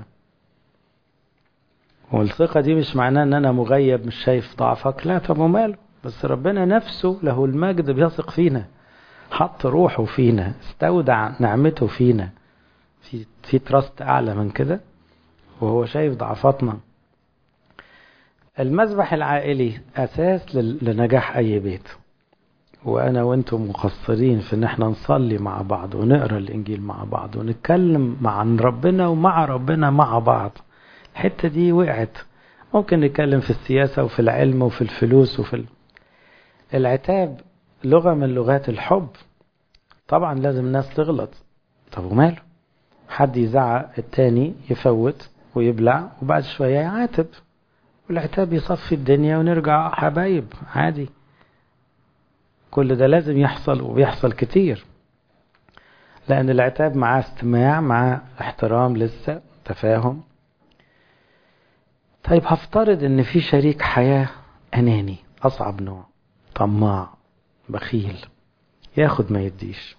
والثقة دي مش معناه ان انا مغيب مش شايف ضعفك لا طب وماله بس ربنا نفسه له المجد بيثق فينا حط روحه فينا استودع نعمته فينا في في تراست اعلى من كده وهو شايف ضعفاتنا المذبح العائلي اساس لنجاح اي بيت وانا وانتم مقصرين في ان احنا نصلي مع بعض ونقرا الانجيل مع بعض ونتكلم مع عن ربنا ومع ربنا مع بعض الحته دي وقعت ممكن نتكلم في السياسه وفي العلم وفي الفلوس وفي ال... العتاب لغة من لغات الحب طبعا لازم الناس تغلط طب وماله حد يزعق التاني يفوت ويبلع وبعد شوية يعاتب والعتاب يصفي الدنيا ونرجع حبايب عادي كل ده لازم يحصل وبيحصل كتير لأن العتاب معاه استماع مع احترام لسه تفاهم طيب هفترض ان في شريك حياة اناني اصعب نوع طماع بخيل ياخد ما يديش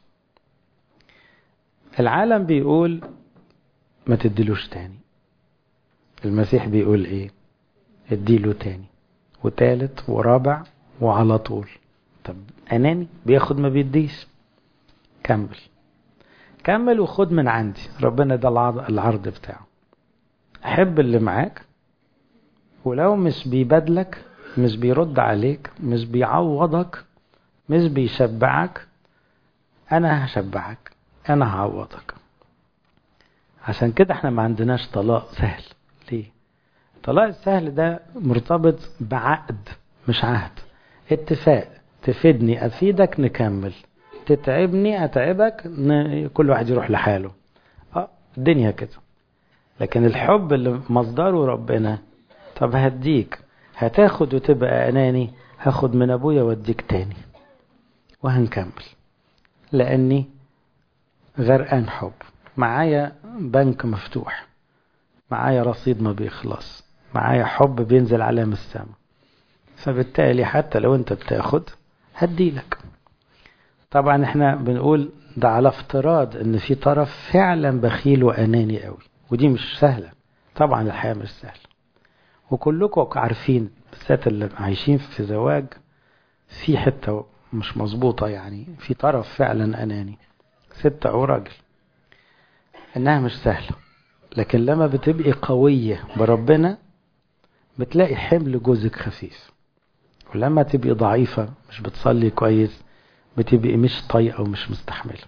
العالم بيقول ما تديلوش تاني المسيح بيقول ايه اديله تاني وتالت ورابع وعلى طول طب اناني بياخد ما بيديش كمل كمل وخد من عندي ربنا ده العرض بتاعه حب اللي معاك ولو مش بيبادلك مش بيرد عليك مش بيعوضك مش بيشبعك انا هشبعك انا هعوضك عشان كده احنا ما عندناش طلاق سهل ليه الطلاق السهل ده مرتبط بعقد مش عهد اتفاق تفيدني افيدك نكمل تتعبني اتعبك ن... كل واحد يروح لحاله اه الدنيا كده لكن الحب اللي مصدره ربنا طب هديك هتاخد وتبقى اناني هاخد من ابويا واديك تاني وهنكمل لاني غرقان حب معايا بنك مفتوح معايا رصيد ما بيخلص معايا حب بينزل عليه من السماء فبالتالي حتى لو انت بتاخد هديلك طبعا احنا بنقول ده على افتراض ان في طرف فعلا بخيل واناني قوي ودي مش سهلة طبعا الحياة مش سهلة وكلكم عارفين بالذات اللي عايشين في زواج في حتة مش مظبوطة يعني في طرف فعلا أناني ست أو راجل إنها مش سهلة لكن لما بتبقي قوية بربنا بتلاقي حمل جوزك خفيف ولما تبقي ضعيفة مش بتصلي كويس بتبقي مش طايقة ومش مستحملة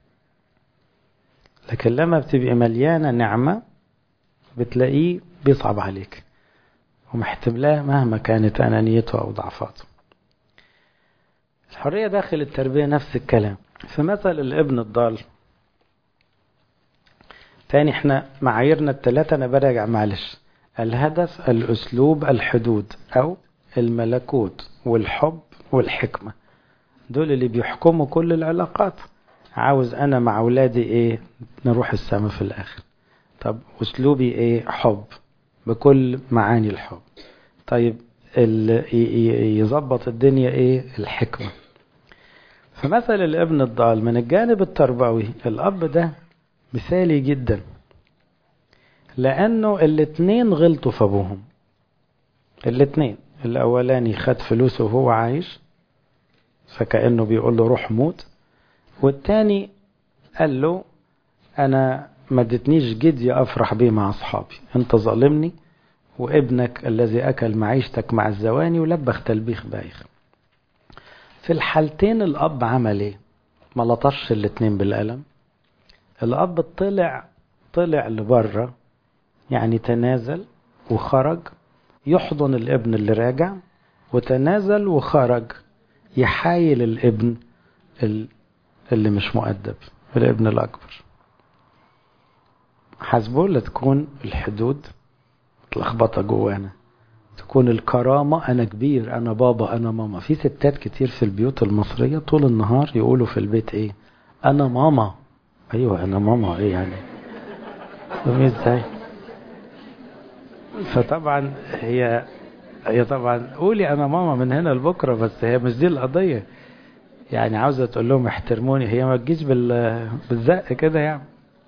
لكن لما بتبقي مليانة نعمة بتلاقيه بيصعب عليك ومحتملاه مهما كانت أنانيته أو ضعفاته الحرية داخل التربية نفس الكلام في مثل الابن الضال تاني احنا معاييرنا التلاتة انا براجع معلش الهدف الاسلوب الحدود او الملكوت والحب والحكمة دول اللي بيحكموا كل العلاقات عاوز انا مع اولادي ايه نروح السما في الاخر طب اسلوبي ايه حب بكل معاني الحب طيب يظبط الدنيا ايه الحكمة فمثل الابن الضال من الجانب التربوي الاب ده مثالي جدا لانه الاتنين غلطوا في ابوهم الاتنين الاولاني خد فلوسه وهو عايش فكأنه بيقول له روح موت والتاني قال له انا ما ادتنيش جدي افرح بيه مع اصحابي انت ظالمني وابنك الذي اكل معيشتك مع الزواني ولبخ تلبيخ بايخ في الحالتين الاب عمل ايه ما لطش الاتنين بالقلم الاب طلع طلع لبره يعني تنازل وخرج يحضن الابن اللي راجع وتنازل وخرج يحايل الابن اللي مش مؤدب الابن الاكبر حسبه لتكون الحدود متلخبطه جوانا تكون الكرامه انا كبير انا بابا انا ماما في ستات كتير في البيوت المصريه طول النهار يقولوا في البيت ايه انا ماما ايوه انا ماما ايه يعني ازاي فطبعا هي هي طبعا قولي انا ماما من هنا لبكره بس هي مش دي القضيه يعني عاوزه تقول لهم احترموني هي ما تجيش بال بالزق كده يعني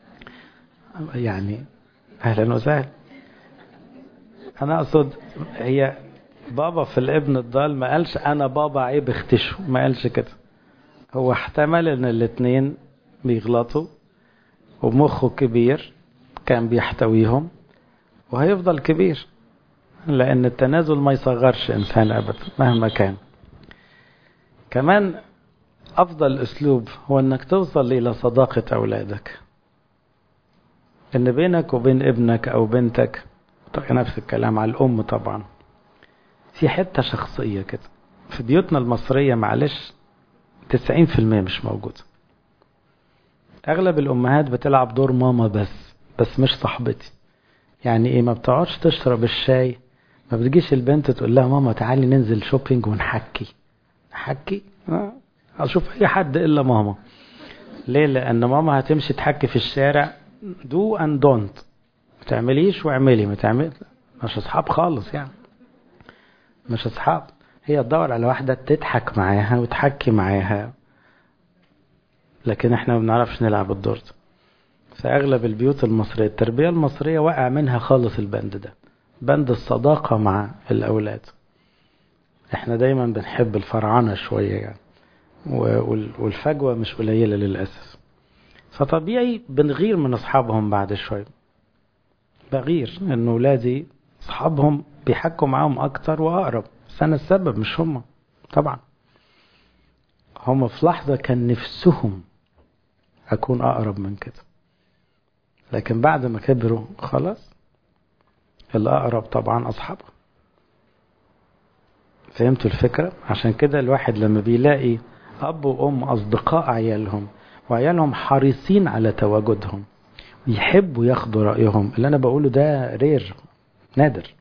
يعني اهلا وسهلا انا اقصد هي بابا في الابن الضال ما قالش انا بابا عيب اختشه ما قالش كده هو احتمل ان الاتنين بيغلطوا ومخه كبير كان بيحتويهم وهيفضل كبير لان التنازل ما يصغرش انسان ابدا مهما كان كمان افضل اسلوب هو انك توصل الى صداقة اولادك ان بينك وبين ابنك او بنتك نفس الكلام على الام طبعا في حتة شخصية كده في بيوتنا المصرية معلش تسعين في المية مش موجودة أغلب الأمهات بتلعب دور ماما بس بس مش صاحبتي يعني إيه ما بتقعدش تشرب الشاي ما بتجيش البنت تقول لها ماما تعالي ننزل شوبينج ونحكي نحكي آه، أشوف أي حد إلا ماما ليه لأن ماما هتمشي تحكي في الشارع دو أند دونت ما تعمليش واعملي ما تعمل مش أصحاب خالص يعني مش أصحاب هي تدور على واحدة تضحك معاها وتحكي معاها لكن احنا ما بنعرفش نلعب الدور ده فأغلب البيوت المصرية التربية المصرية وقع منها خالص البند ده بند الصداقة مع الأولاد احنا دايما بنحب الفرعنة شوية يعني وال- والفجوة مش قليلة للأسف فطبيعي بنغير من أصحابهم بعد شوية بغير إن ولادي أصحابهم بيحكوا معاهم أكتر وأقرب بس أنا السبب مش هم طبعا هم في لحظة كان نفسهم أكون أقرب من كده لكن بعد ما كبروا خلاص الأقرب طبعا أصحابه فهمتوا الفكرة عشان كده الواحد لما بيلاقي أب وأم أصدقاء عيالهم وعيالهم حريصين على تواجدهم يحبوا ياخدوا رأيهم اللي أنا بقوله ده رير نادر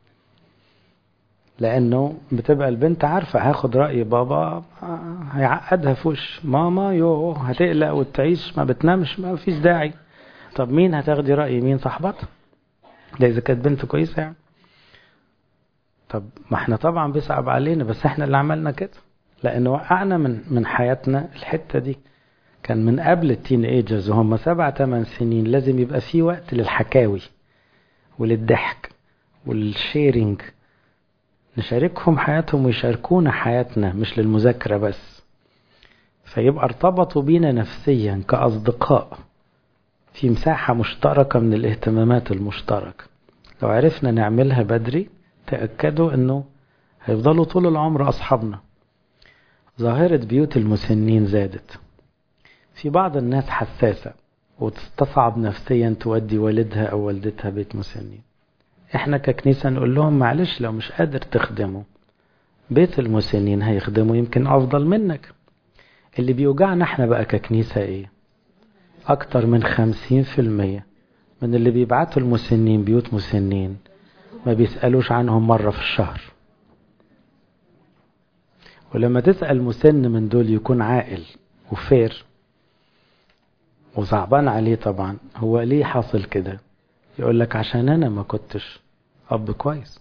لأنه بتبقى البنت عارفة هاخد رأي بابا آه، هيعقدها في وش ماما يو هتقلق وتعيش ما بتنامش ما فيش داعي طب مين هتاخدي رأي مين صاحبتها ده إذا كانت بنت كويسة يعني طب ما احنا طبعا بيصعب علينا بس احنا اللي عملنا كده لأن وقعنا من من حياتنا الحتة دي كان من قبل التين ايجرز وهم سبع ثمان سنين لازم يبقى في وقت للحكاوي وللضحك والشيرنج نشاركهم حياتهم ويشاركونا حياتنا مش للمذاكرة بس فيبقى ارتبطوا بينا نفسيا كأصدقاء في مساحة مشتركة من الاهتمامات المشتركة لو عرفنا نعملها بدري تأكدوا انه هيفضلوا طول العمر أصحابنا ظاهرة بيوت المسنين زادت في بعض الناس حساسة وتستصعب نفسيا تودي والدها أو والدتها بيت مسنين احنا ككنيسة نقول لهم معلش لو مش قادر تخدمه بيت المسنين هيخدمه يمكن أفضل منك اللي بيوجعنا احنا بقى ككنيسة ايه أكتر من خمسين في المية من اللي بيبعتوا المسنين بيوت مسنين ما بيسألوش عنهم مرة في الشهر ولما تسأل مسن من دول يكون عاقل وفير وصعبان عليه طبعا هو ليه حاصل كده يقول لك عشان انا ما كنتش اب كويس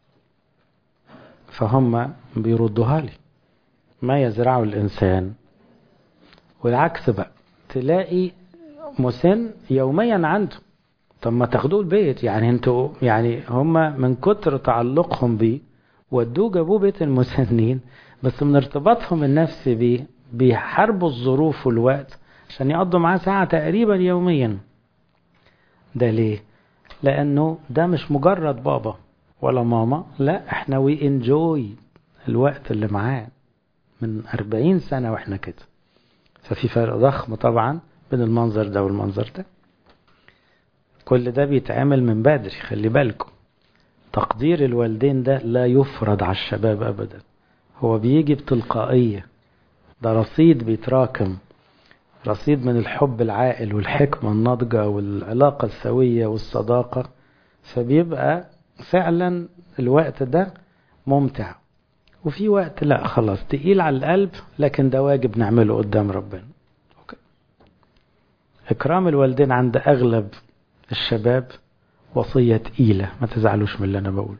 فهم بيردوها لي ما يزرعه الانسان والعكس بقى تلاقي مسن يوميا عنده طب ما تاخدوه البيت يعني انتوا يعني هم من كتر تعلقهم بيه ودوه جابوه بيت المسنين بس من ارتباطهم النفسي بيه بيحاربوا الظروف والوقت عشان يقضوا معاه ساعة تقريبا يوميا ده ليه؟ لأنه ده مش مجرد بابا ولا ماما لا احنا وي انجوي الوقت اللي معاه من أربعين سنة واحنا كده ففي فرق ضخم طبعا بين المنظر ده والمنظر ده كل ده بيتعمل من بدري خلي بالكم تقدير الوالدين ده لا يفرض على الشباب أبدا هو بيجي بتلقائية ده رصيد بيتراكم رصيد من الحب العاقل والحكمة الناضجة والعلاقة السوية والصداقة فبيبقى فعلا الوقت ده ممتع وفي وقت لا خلاص تقيل على القلب لكن ده واجب نعمله قدام ربنا أوكي. إكرام الوالدين عند أغلب الشباب وصية تقيلة ما تزعلوش من اللي أنا بقوله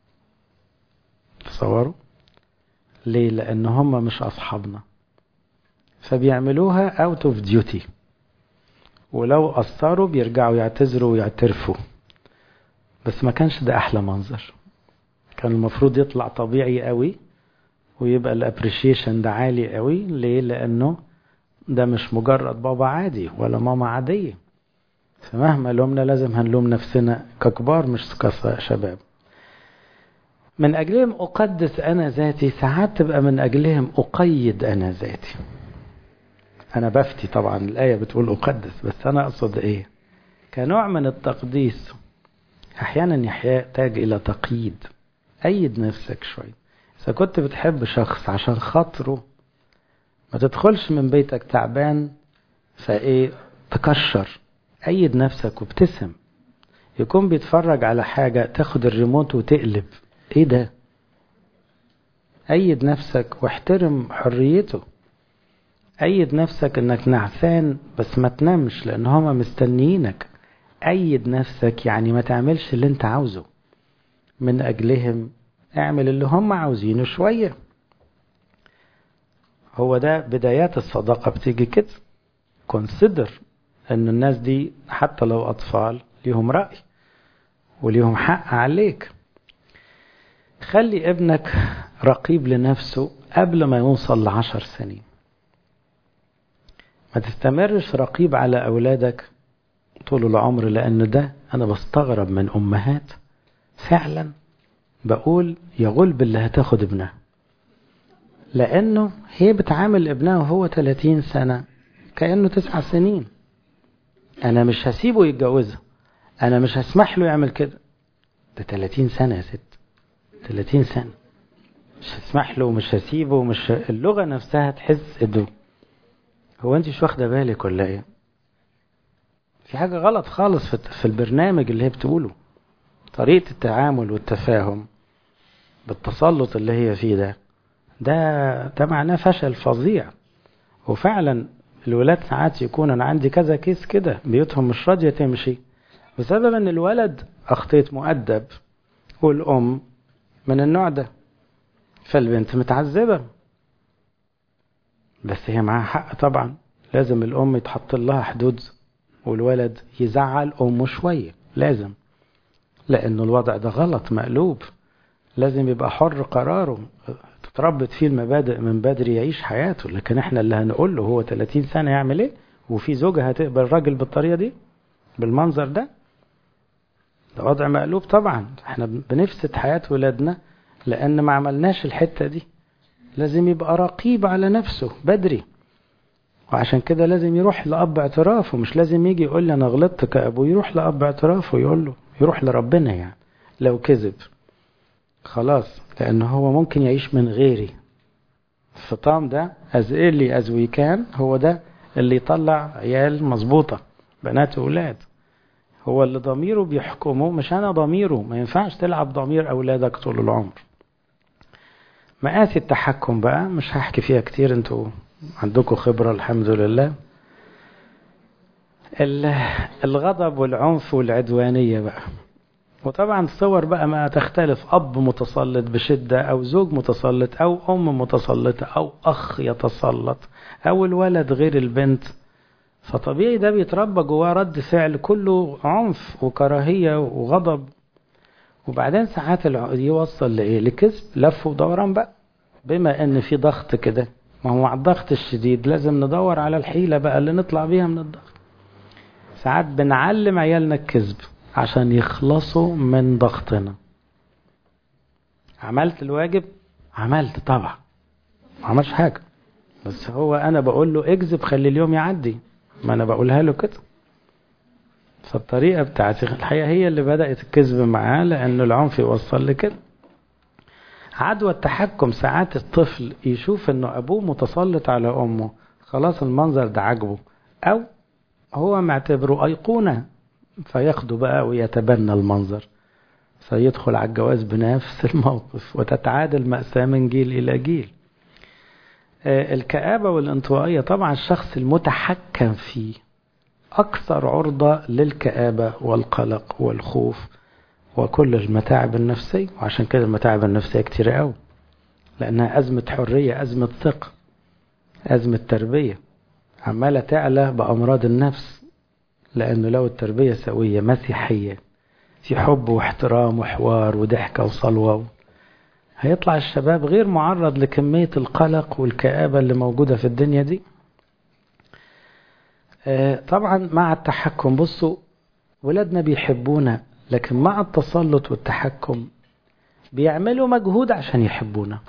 تصوروا ليه لأن هم مش أصحابنا فبيعملوها اوت اوف ديوتي ولو قصروا بيرجعوا يعتذروا ويعترفوا بس ما كانش ده احلى منظر كان المفروض يطلع طبيعي قوي ويبقى الابريشيشن ده عالي قوي ليه لانه ده مش مجرد بابا عادي ولا ماما عادية فمهما لومنا لازم هنلوم نفسنا ككبار مش كشباب من أجلهم أقدس أنا ذاتي ساعات تبقى من أجلهم أقيد أنا ذاتي أنا بفتي طبعا الآية بتقول أقدس بس أنا أقصد إيه كنوع من التقديس أحيانا يحتاج إلى تقييد أيد نفسك شوي إذا كنت بتحب شخص عشان خاطره ما تدخلش من بيتك تعبان فايه تكشر أيد نفسك وابتسم يكون بيتفرج على حاجة تاخد الريموت وتقلب ايه ده أيد نفسك واحترم حريته أيد نفسك انك نعسان بس ما تنامش لان هما مستنيينك أيد نفسك يعني ما تعملش اللي انت عاوزه من أجلهم اعمل اللي هم عاوزينه شوية هو ده بدايات الصداقة بتيجي كده كونسيدر ان الناس دي حتى لو أطفال ليهم رأي وليهم حق عليك خلي ابنك رقيب لنفسه قبل ما يوصل لعشر سنين ما تستمرش رقيب على أولادك طول العمر لأن ده أنا بستغرب من أمهات فعلا بقول يا غلب اللي هتاخد ابنها لأنه هي بتعامل ابنها وهو 30 سنة كأنه تسع سنين أنا مش هسيبه يتجوزها أنا مش هسمح له يعمل كده ده 30 سنة يا ست 30 سنة مش هسمح له ومش هسيبه ومش اللغة نفسها تحس إده هو أنت مش واخدة بالك ولا إيه؟ في حاجة غلط خالص في البرنامج اللي هي بتقوله طريقة التعامل والتفاهم بالتسلط اللي هي فيه ده ده ده معناه فشل فظيع وفعلا الولاد ساعات يكون انا عندي كذا كيس كده بيوتهم مش راضيه تمشي بسبب ان الولد اخطيت مؤدب والام من النوع ده فالبنت متعذبه بس هي معاها حق طبعا لازم الام يتحط لها حدود والولد يزعل امه شويه لازم لأنه الوضع ده غلط مقلوب لازم يبقى حر قراره تتربط فيه المبادئ من بدري يعيش حياته لكن احنا اللي هنقول له هو 30 سنة يعمل ايه وفي زوجة هتقبل الراجل بالطريقة دي بالمنظر ده ده وضع مقلوب طبعا احنا بنفسد حياة ولادنا لأن ما عملناش الحتة دي لازم يبقى رقيب على نفسه بدري وعشان كده لازم يروح لأب اعترافه مش لازم يجي يقول لي أنا غلطت كأبو يروح لأب اعترافه يقول له يروح لربنا يعني لو كذب خلاص لأن هو ممكن يعيش من غيري الفطام ده as early as we can هو ده اللي يطلع عيال مظبوطة بنات وأولاد هو اللي ضميره بيحكمه مش أنا ضميره ما ينفعش تلعب ضمير أولادك طول العمر مقاسي التحكم بقى مش هحكي فيها كتير انتوا عندكم خبرة الحمد لله الغضب والعنف والعدوانية بقى وطبعا الصور بقى ما تختلف أب متسلط بشدة أو زوج متسلط أو أم متسلطة أو أخ يتسلط أو الولد غير البنت فطبيعي ده بيتربى جواه رد فعل كله عنف وكراهية وغضب وبعدين ساعات يوصل لإيه لكذب لف ودوران بقى بما إن في ضغط كده ما هو مع الضغط الشديد لازم ندور على الحيلة بقى اللي نطلع بيها من الضغط ساعات بنعلم عيالنا الكذب عشان يخلصوا من ضغطنا عملت الواجب عملت طبعا ما عملش حاجة بس هو انا بقول له اكذب خلي اليوم يعدي ما انا بقولها له كده فالطريقة بتاعتي الحقيقة هي اللي بدأت الكذب معاه لأن العنف يوصل لكده عدوى التحكم ساعات الطفل يشوف انه ابوه متسلط على امه خلاص المنظر ده عاجبه او هو معتبره ايقونه فياخده بقى ويتبنى المنظر فيدخل على الجواز بنفس الموقف وتتعادل مأساة من جيل إلى جيل الكآبة والانطوائية طبعا الشخص المتحكم فيه أكثر عرضة للكآبة والقلق والخوف وكل المتاعب النفسية وعشان كده المتاعب النفسية كتير قوي لأنها أزمة حرية أزمة ثقة أزمة تربية عمالة تعلى بأمراض النفس لأنه لو التربية سوية مسيحية في حب واحترام وحوار وضحكة وصلوة هيطلع الشباب غير معرض لكمية القلق والكآبة اللي موجودة في الدنيا دي طبعا مع التحكم بصوا ولادنا بيحبونا لكن مع التسلط والتحكم بيعملوا مجهود عشان يحبونا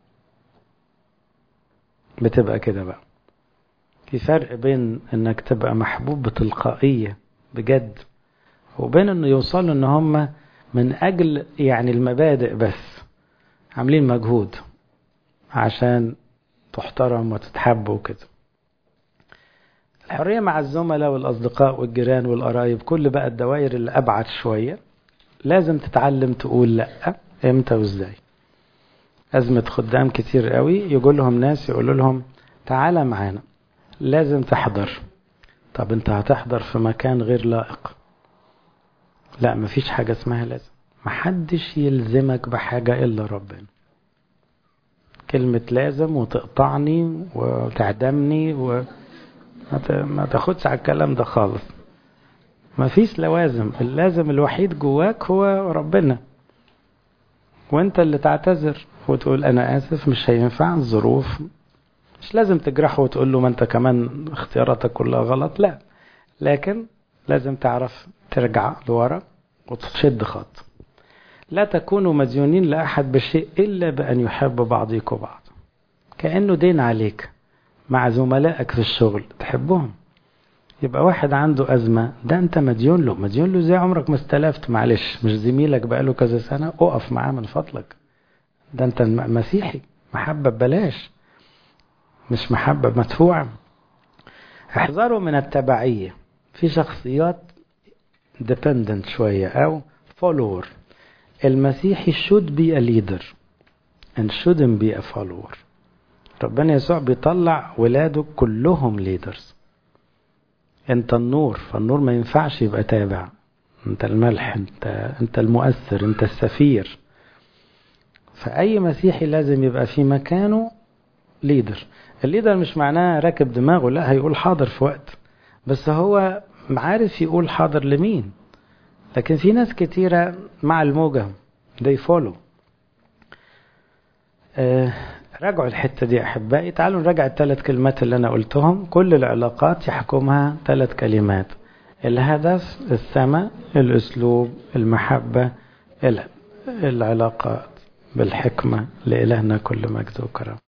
بتبقى كده بقى في فرق بين انك تبقى محبوب بتلقائية بجد وبين انه يوصلوا ان هم من اجل يعني المبادئ بس عاملين مجهود عشان تحترم وتتحب وكده الحرية مع الزملاء والأصدقاء والجيران والقرايب كل بقى الدوائر اللي أبعد شوية لازم تتعلم تقول لأ إمتى وإزاي أزمة خدام كتير قوي يقول لهم ناس يقولوا لهم تعالى معانا لازم تحضر طب انت هتحضر في مكان غير لائق لا مفيش حاجة اسمها لازم محدش يلزمك بحاجة إلا ربنا كلمة لازم وتقطعني وتعدمني و... ما تاخدش على الكلام ده خالص مفيش لوازم اللازم الوحيد جواك هو ربنا وانت اللي تعتذر وتقول انا اسف مش هينفع الظروف مش لازم تجرحه وتقول له ما انت كمان اختياراتك كلها غلط لا لكن لازم تعرف ترجع لورا وتشد خط لا تكونوا مديونين لأحد بشيء إلا بأن يحب بعضكم بعض كأنه دين عليك مع زملائك في الشغل تحبهم يبقى واحد عنده أزمة ده أنت مديون له مديون له زي عمرك ما استلفت معلش مش زميلك بقاله كذا سنة أقف معاه من فضلك ده أنت مسيحي محبة ببلاش مش محبة مدفوعة احذروا من التبعية في شخصيات dependent شوية أو follower المسيحي should be a leader and shouldn't be a follower ربنا يسوع بيطلع ولاده كلهم leaders انت النور فالنور ما ينفعش يبقى تابع انت الملح انت انت المؤثر انت السفير فاي مسيحي لازم يبقى في مكانه ليدر الليدر مش معناه راكب دماغه لا هيقول حاضر في وقت بس هو عارف يقول حاضر لمين لكن في ناس كتيرة مع الموجة they follow آه راجعوا الحتة دي أحبائي تعالوا نراجع الثلاث كلمات اللي أنا قلتهم كل العلاقات يحكمها ثلاث كلمات الهدف السماء الأسلوب المحبة العلاقات بالحكمة لإلهنا كل مجد وكرم